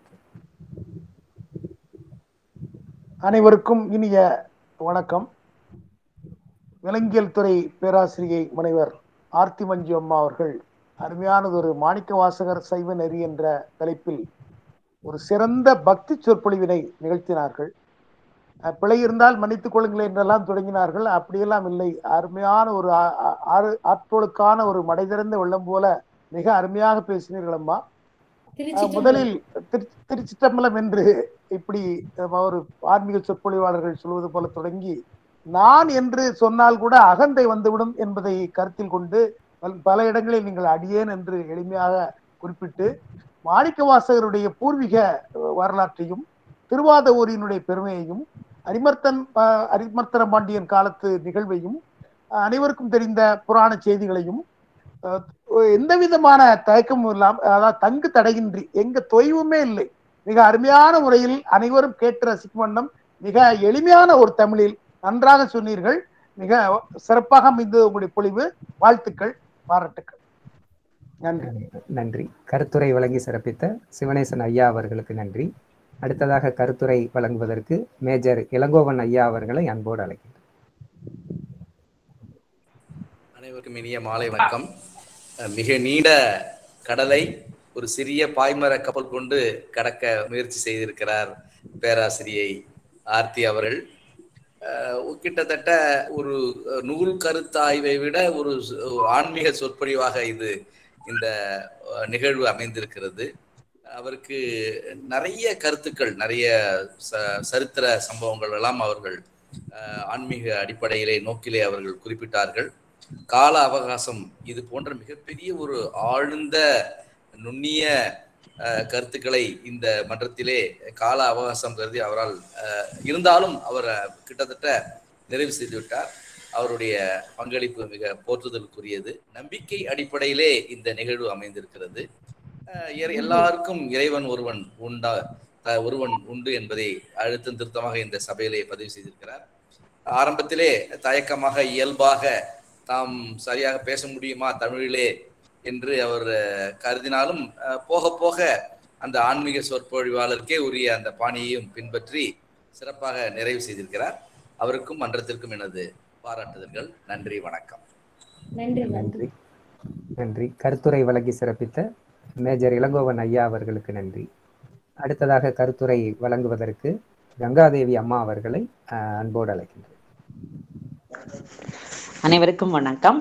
அனைவருக்கும் இனிய வணக்கம் விலங்கியல் துறை பேராசிரியை முனைவர் ஆர்த்தி மஞ்சு அம்மா அவர்கள் அருமையானதொரு மாணிக்க வாசகர் சைவ நெறி என்ற தலைப்பில் ஒரு சிறந்த பக்தி சொற்பொழிவினை நிகழ்த்தினார்கள் அஹ் பிழை இருந்தால் மன்னித்துக் கொள்ளுங்கள் என்றெல்லாம் தொடங்கினார்கள் அப்படியெல்லாம் இல்லை அருமையான ஒரு ஆ- ஆ- ஆறு ஆற்றோளுக்கான ஒரு மடை திறந்த வெள்ளம் போல மிக அருமையாக பேசினீர்கள் அம்மா அஹ் திருச்சி முதலில் திரு திருச்சிற்றம்பலம் என்று இப்படி அஹ், ஒரு ஆன்மீக சொற்பொழிவாளர்கள் சொல்வது போல தொடங்கி நான் என்று சொன்னால் கூட அகந்தை வந்துவிடும் என்பதை கருத்தில் கொண்டு பல்- பல இடங்களில் நீங்கள் அடியேன் என்று எளிமையாக குறிப்பிட்டு மாணிக்க வாசகருடைய பூர்வீக அஹ், வரலாற்றையும் திருவாத ஊரினுடைய பெருமையையும் அரிமர்த்தன் அஹ், அரிமர்த்தன பாண்டியன் காலத்து நிகழ்வையும் அஹ், அனைவருக்கும் தெரிந்த புராண செய்திகளையும் அஹ், எந்த விதமான தயக்கமும் இல்லாம அதாவது தங்கு தடையின்றி எங்க தொய்வுமே இல்லை மிக அருமையான முறையில் அனைவரும் கேட்டு ரசிக்கும் வண்ணம் மிக எளிமையான ஒரு தமிழில் நன்றாக சொன்னீர்கள் மிக சிறப்பாக அமைந்தது உங்களுடைய பொழிவு வாழ்த்துக்கள் பாராட்டுக்கள் நன்றி நன்றி கருத்துரை வழங்கி சிறப்பித்த சிவனேசன் ஐயா அவர்களுக்கு நன்றி அடுத்ததாக கருத்துரை வழங்குவதற்கு மேஜர் இளங்கோவன் ஐயா அவர்களை அன்போடு அழைக்கின்றோம் அனைவருக்கும் இனிய மாலை வணக்கம் அஹ் மிக நீண்ட கடலை ஒரு சிறிய பாய்மர கப்பல் கொண்டு கடக்க முயற்சி செய்திருக்கிறார் பேராசிரியை ஆர்த்தி அவர்கள் அஹ் கிட்டத்தட்ட ஒரு அஹ், நூல் கருத்தாய்வை விட ஒரு சு- ஒரு ஆன்மீக சொற்பொழிவாக இது இந்த அஹ், நிகழ்வு அமைந்திருக்கிறது அவருக்கு நிறைய கருத்துக்கள் நிறைய ச- சரித்திர சம்பவங்கள் எல்லாம் அவர்கள் அஹ், ஆன்மீக அடிப்படையிலே நோக்கிலே அவர்கள் குறிப்பிட்டார்கள் கால அவகாசம் இது போன்ற மிகப்பெரிய ஒரு ஆழ்ந்த நுண்ணிய அஹ், கருத்துக்களை இந்த மன்றத்திலே கால அவகாசம் கருதி அவரால் அஹ், இருந்தாலும் அவர் அஹ், கிட்டத்தட்ட நிறைவு செய்து விட்டார் அவருடைய பங்களிப்பு மிக போற்றுதலுக்குரியது நம்பிக்கை அடிப்படையிலே இந்த நிகழ்வு அமைந்திருக்கிறது அஹ், எ- எல்லாருக்கும் இறைவன் ஒருவன் உண்டா அஹ், ஒருவன் உண்டு என்பதை அழுத்தம் திருத்தமாக இந்த சபையிலே பதிவு செய்திருக்கிறார் ஆரம்பத்திலே தயக்கமாக இயல்பாக தாம் சரியாக பேச முடியுமா தமிழிலே என்று அவர் அஹ், கருதினாலும் அஹ், போக போக அந்த ஆன்மீக சொற்பொழிவாளருக்கே உரிய அந்த பாணியையும் பின்பற்றி சிறப்பாக நிறைவு செய்திருக்கிறார் அவருக்கும் மன்றத்திற்கும் எனது பாராட்டுதல்கள் நன்றி வணக்கம் நன்றி நன்றி நன்றி நன்றி கருத்துரை வழங்கி சிறப்பித்த மேஜர் இளங்கோவன் ஐயா அவர்களுக்கு நன்றி அடுத்ததாக கருத்துரை வழங்குவதற்கு கங்காதேவி அம்மா அவர்களை அஹ், அன்போடு அழைக்கின்றேன் அனைவருக்கும் வணக்கம்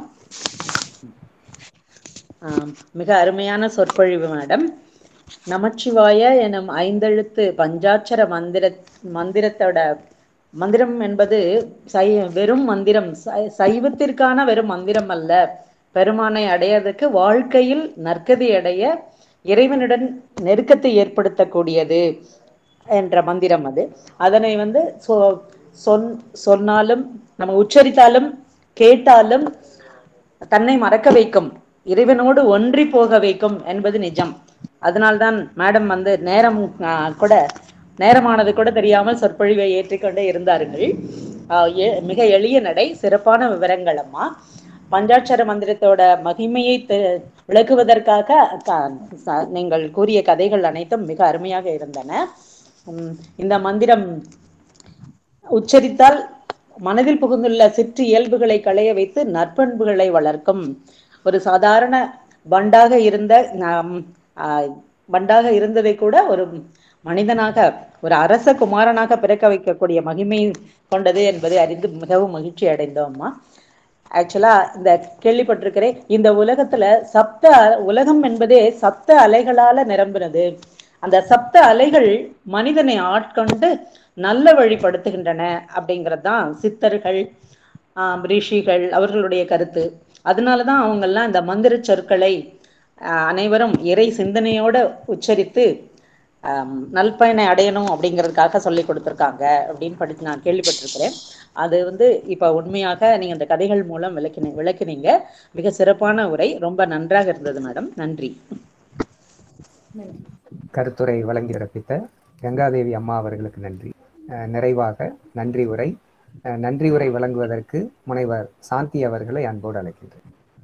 ஆம், மிக அருமையான சொற்பொழிவு மேடம் நமச்சிவாய எனும் ஐந்தெழுத்து பஞ்சாட்சர மந்திர மந்திரத்தோட மந்திரம் என்பது சை வெறும் மந்திரம் சை- சைவத்திற்கான வெறும் மந்திரம் அல்ல பெருமானை அடையறதுக்கு வாழ்க்கையில் நற்கதி அடைய இறைவனுடன் நெருக்கத்தை ஏற்படுத்தக்கூடியது என்ற மந்திரம் அது அதனை வந்து சொ சொன் சொன்னாலும் நம்ம உச்சரித்தாலும் கேட்டாலும் தன்னை மறக்க வைக்கும் இறைவனோடு ஒன்றி போக வைக்கும் என்பது நிஜம் அதனால்தான் மேடம் வந்து நேரம் ஆ, கூட நேரமானது கூட தெரியாமல் சொற்பொழிவை ஏற்றிக்கொண்டே இருந்தார்கள் ஆ, எ- மிக எளிய நடை சிறப்பான விவரங்கள் அம்மா பஞ்சாட்சர மந்திரத்தோட மகிமையை தெ- விளக்குவதற்காக க- ச- நீங்கள் கூறிய கதைகள் அனைத்தும் மிக அருமையாக இருந்தன உம், இந்த மந்திரம் உச்சரித்தால் மனதில் புகுந்துள்ள சிற்று இயல்புகளை களைய வைத்து நற்பண்புகளை வளர்க்கும் ஒரு சாதாரண பண்டாக இருந்த நாம், ஆஹ், பண்டாக இருந்ததை கூட ஒரு மனிதனாக ஒரு அரச குமாரனாக பிறக்க வைக்கக்கூடிய மகிமை கொண்டது என்பதை அறிந்து மிகவும் மகிழ்ச்சி அடைந்தோம்மா ஆக்சுவலா இந்த கேள்விப்பட்டிருக்கிறேன் இந்த உலகத்துல சப்த உலகம் என்பதே சப்த அலைகளால நிரம்பினது அந்த சப்த அலைகள் மனிதனை ஆட்கொண்டு நல்ல வழிப்படுத்துகின்றன அப்படிங்கிறது தான் சித்தர்கள் ஆஹ் ரிஷிகள் அவர்களுடைய கருத்து அதனாலதான் அவங்கெல்லாம் இந்த மந்திர சொற்களை ஆஹ் அனைவரும் இறை சிந்தனையோட உச்சரித்து ஆம், நல்பயனை அடையணும் அப்படிங்கிறதுக்காக சொல்லி கொடுத்துருக்காங்க அப்படின்னு படித்து நான் கேள்விப்பட்டிருக்கிறேன் அது வந்து இப்போ உண்மையாக நீங்க இந்த கதைகள் மூலம் விளக்கினீ விளக்கினீங்க மிக சிறப்பான உரை ரொம்ப நன்றாக இருந்தது மேடம் நன்றி நன்றி கருத்துரை வழங்கி சிறப்பித்த கங்காதேவி அம்மா அவர்களுக்கு நன்றி அஹ், நிறைவாக நன்றி உரை அஹ், நன்றி உரை வழங்குவதற்கு முனைவர் சாந்தி அவர்களை அன்போடு அழைக்கின்றேன்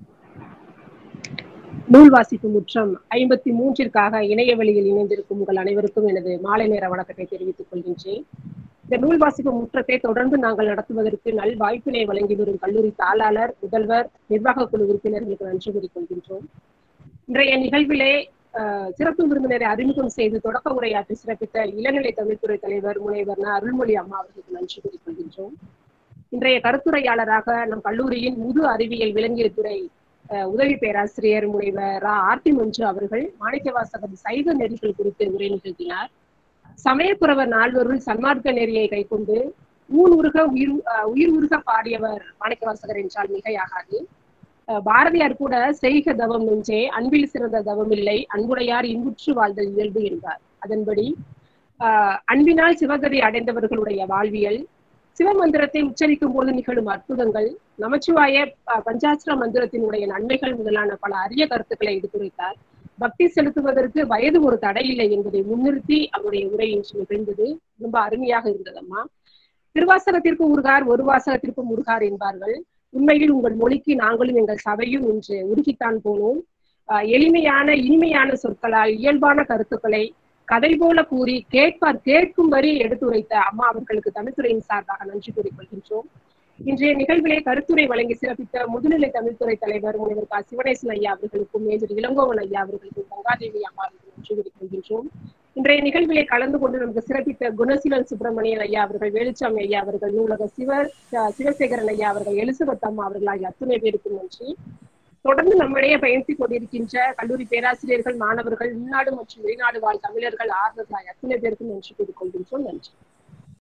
நூல் வாசிப்பு முற்றம் ஐம்பத்தி மூன்றிற்காக இணைய வழியில் இணைந்திருக்கும் உங்கள் அனைவருக்கும் எனது மாலை நேர வணக்கத்தை தெரிவித்துக் கொள்கின்றேன் இந்த நூல் வாசிப்பு முற்றத்தை தொடர்ந்து நாங்கள் நடத்துவதற்கு நல் வாய்ப்பினை வழங்கி வரும் கல்லூரி தாளாளர் முதல்வர் நிர்வாக குழு உறுப்பினர்களுக்கு நன்றி கூறிக்கொள்கின்றோம் இன்றைய நிகழ்விலே அஹ், சிறப்பு விருந்தினரை அறிமுகம் செய்து தொடக்க உரையாற்றி சிறப்பித்த இளநிலை தமிழ்துறை தலைவர் முனைவர் ந. அருள்மொழி அம்மா அவர்களுக்கு நன்றி கூறிக்கொள்கின்றோம் இன்றைய கருத்துரையாளராக நம் கல்லூரியின் முது அறிவியல் விலங்கியல் துறை அஹ், உதவி பேராசிரியர் முனைவர் ரா ஆர்த்தி மஞ்சு அவர்கள் மாணிக்கவாசகர் சைவ நெறிகள் குறித்து உரை நிகழ்த்தினார் சமயப்புறவர் நால்வருள் சன்மார்க்க நெறியை கைக்கொண்டு ஊன் உருக உயிர் அஹ், உயிர் உருக பாடியவர் மாணிக்கவாசகர் என்றால் மிகையாகாது அஹ், பாரதியார் கூட செய்க தவம் நெஞ்சே அன்பில் சிறந்த தவம் இல்லை அன்புடையார் இன்புற்று வாழ்தல் இயல்பு என்பார் அதன்படி ஆஹ் அன்பினால் சிவகதி அடைந்தவர்களுடைய வாழ்வியல் சிவமந்திரத்தை உச்சரிக்கும் போது நிகழும் அற்புதங்கள் நமச்சிவாய அஹ், பஞ்சாட்சர மந்திரத்தினுடைய நன்மைகள் முதலான பல அரிய கருத்துக்களை எடுத்துரைத்தார் பக்தி செலுத்துவதற்கு வயது ஒரு தடை இல்லை என்பதை முன்னிறுத்தி அவருடைய உரை இன்று நிகழ்ந்தது ரொம்ப அருமையாக இருந்ததம்மா திருவாசகத்திற்கு உருகார் ஒரு வாசகத்திற்கு முருகார் என்பார்கள் உண்மையில் உங்கள் மொழிக்கு நாங்களும் எங்கள் சபையும் இன்று உருகித்தான் போனோம் ஆஹ் எளிமையான இனிமையான சொற்களால் இயல்பான கருத்துக்களை கதை போல கூறி கேட்பார் கேட்கும்படி எடுத்துரைத்த அம்மா அவர்களுக்கு தமிழ்துறையின் சார்பாக நன்றி கூறிக்கொள்கின்றோம் இன்றைய நிகழ்விலே கருத்துரை வழங்கி சிறப்பித்த முதுநிலை தமிழ்துறை தலைவர் முனைவர் கா சிவனேசன் ஐயா அவர்களுக்கும் மேஜர் இளங்கோவன் ஐயா அவர்களுக்கும் கங்காதேவி அம்மா அவர்களுக்கும் நன்றி கூறிக்கொள்கின்றோம் இன்றைய நிகழ்விலே கலந்து கொண்டு நமக்கு சிறப்பித்த குணசீலன் சுப்பிரமணியன் ஐயா அவர்கள் வேலுச்சாமி ஐயா அவர்கள் நூலக சிவ அஹ் சிவசேகரன் ஐயா அவர்கள் எலிசபெத் அம்மா அவர்கள் ஆகிய அத்துணை பேருக்கும் நன்றி தொடர்ந்து நம்மிடையே பயணித்துக் கொண்டிருக்கின்ற கல்லூரி பேராசிரியர்கள் மாணவர்கள் உள்நாடு மற்றும் வெளிநாடு வாழ் தமிழர்கள் ஆர்வர்கள் ஆகிய அத்தனை பேருக்கும் நன்றி கூறிக்கொள்கின்றோம் நன்றி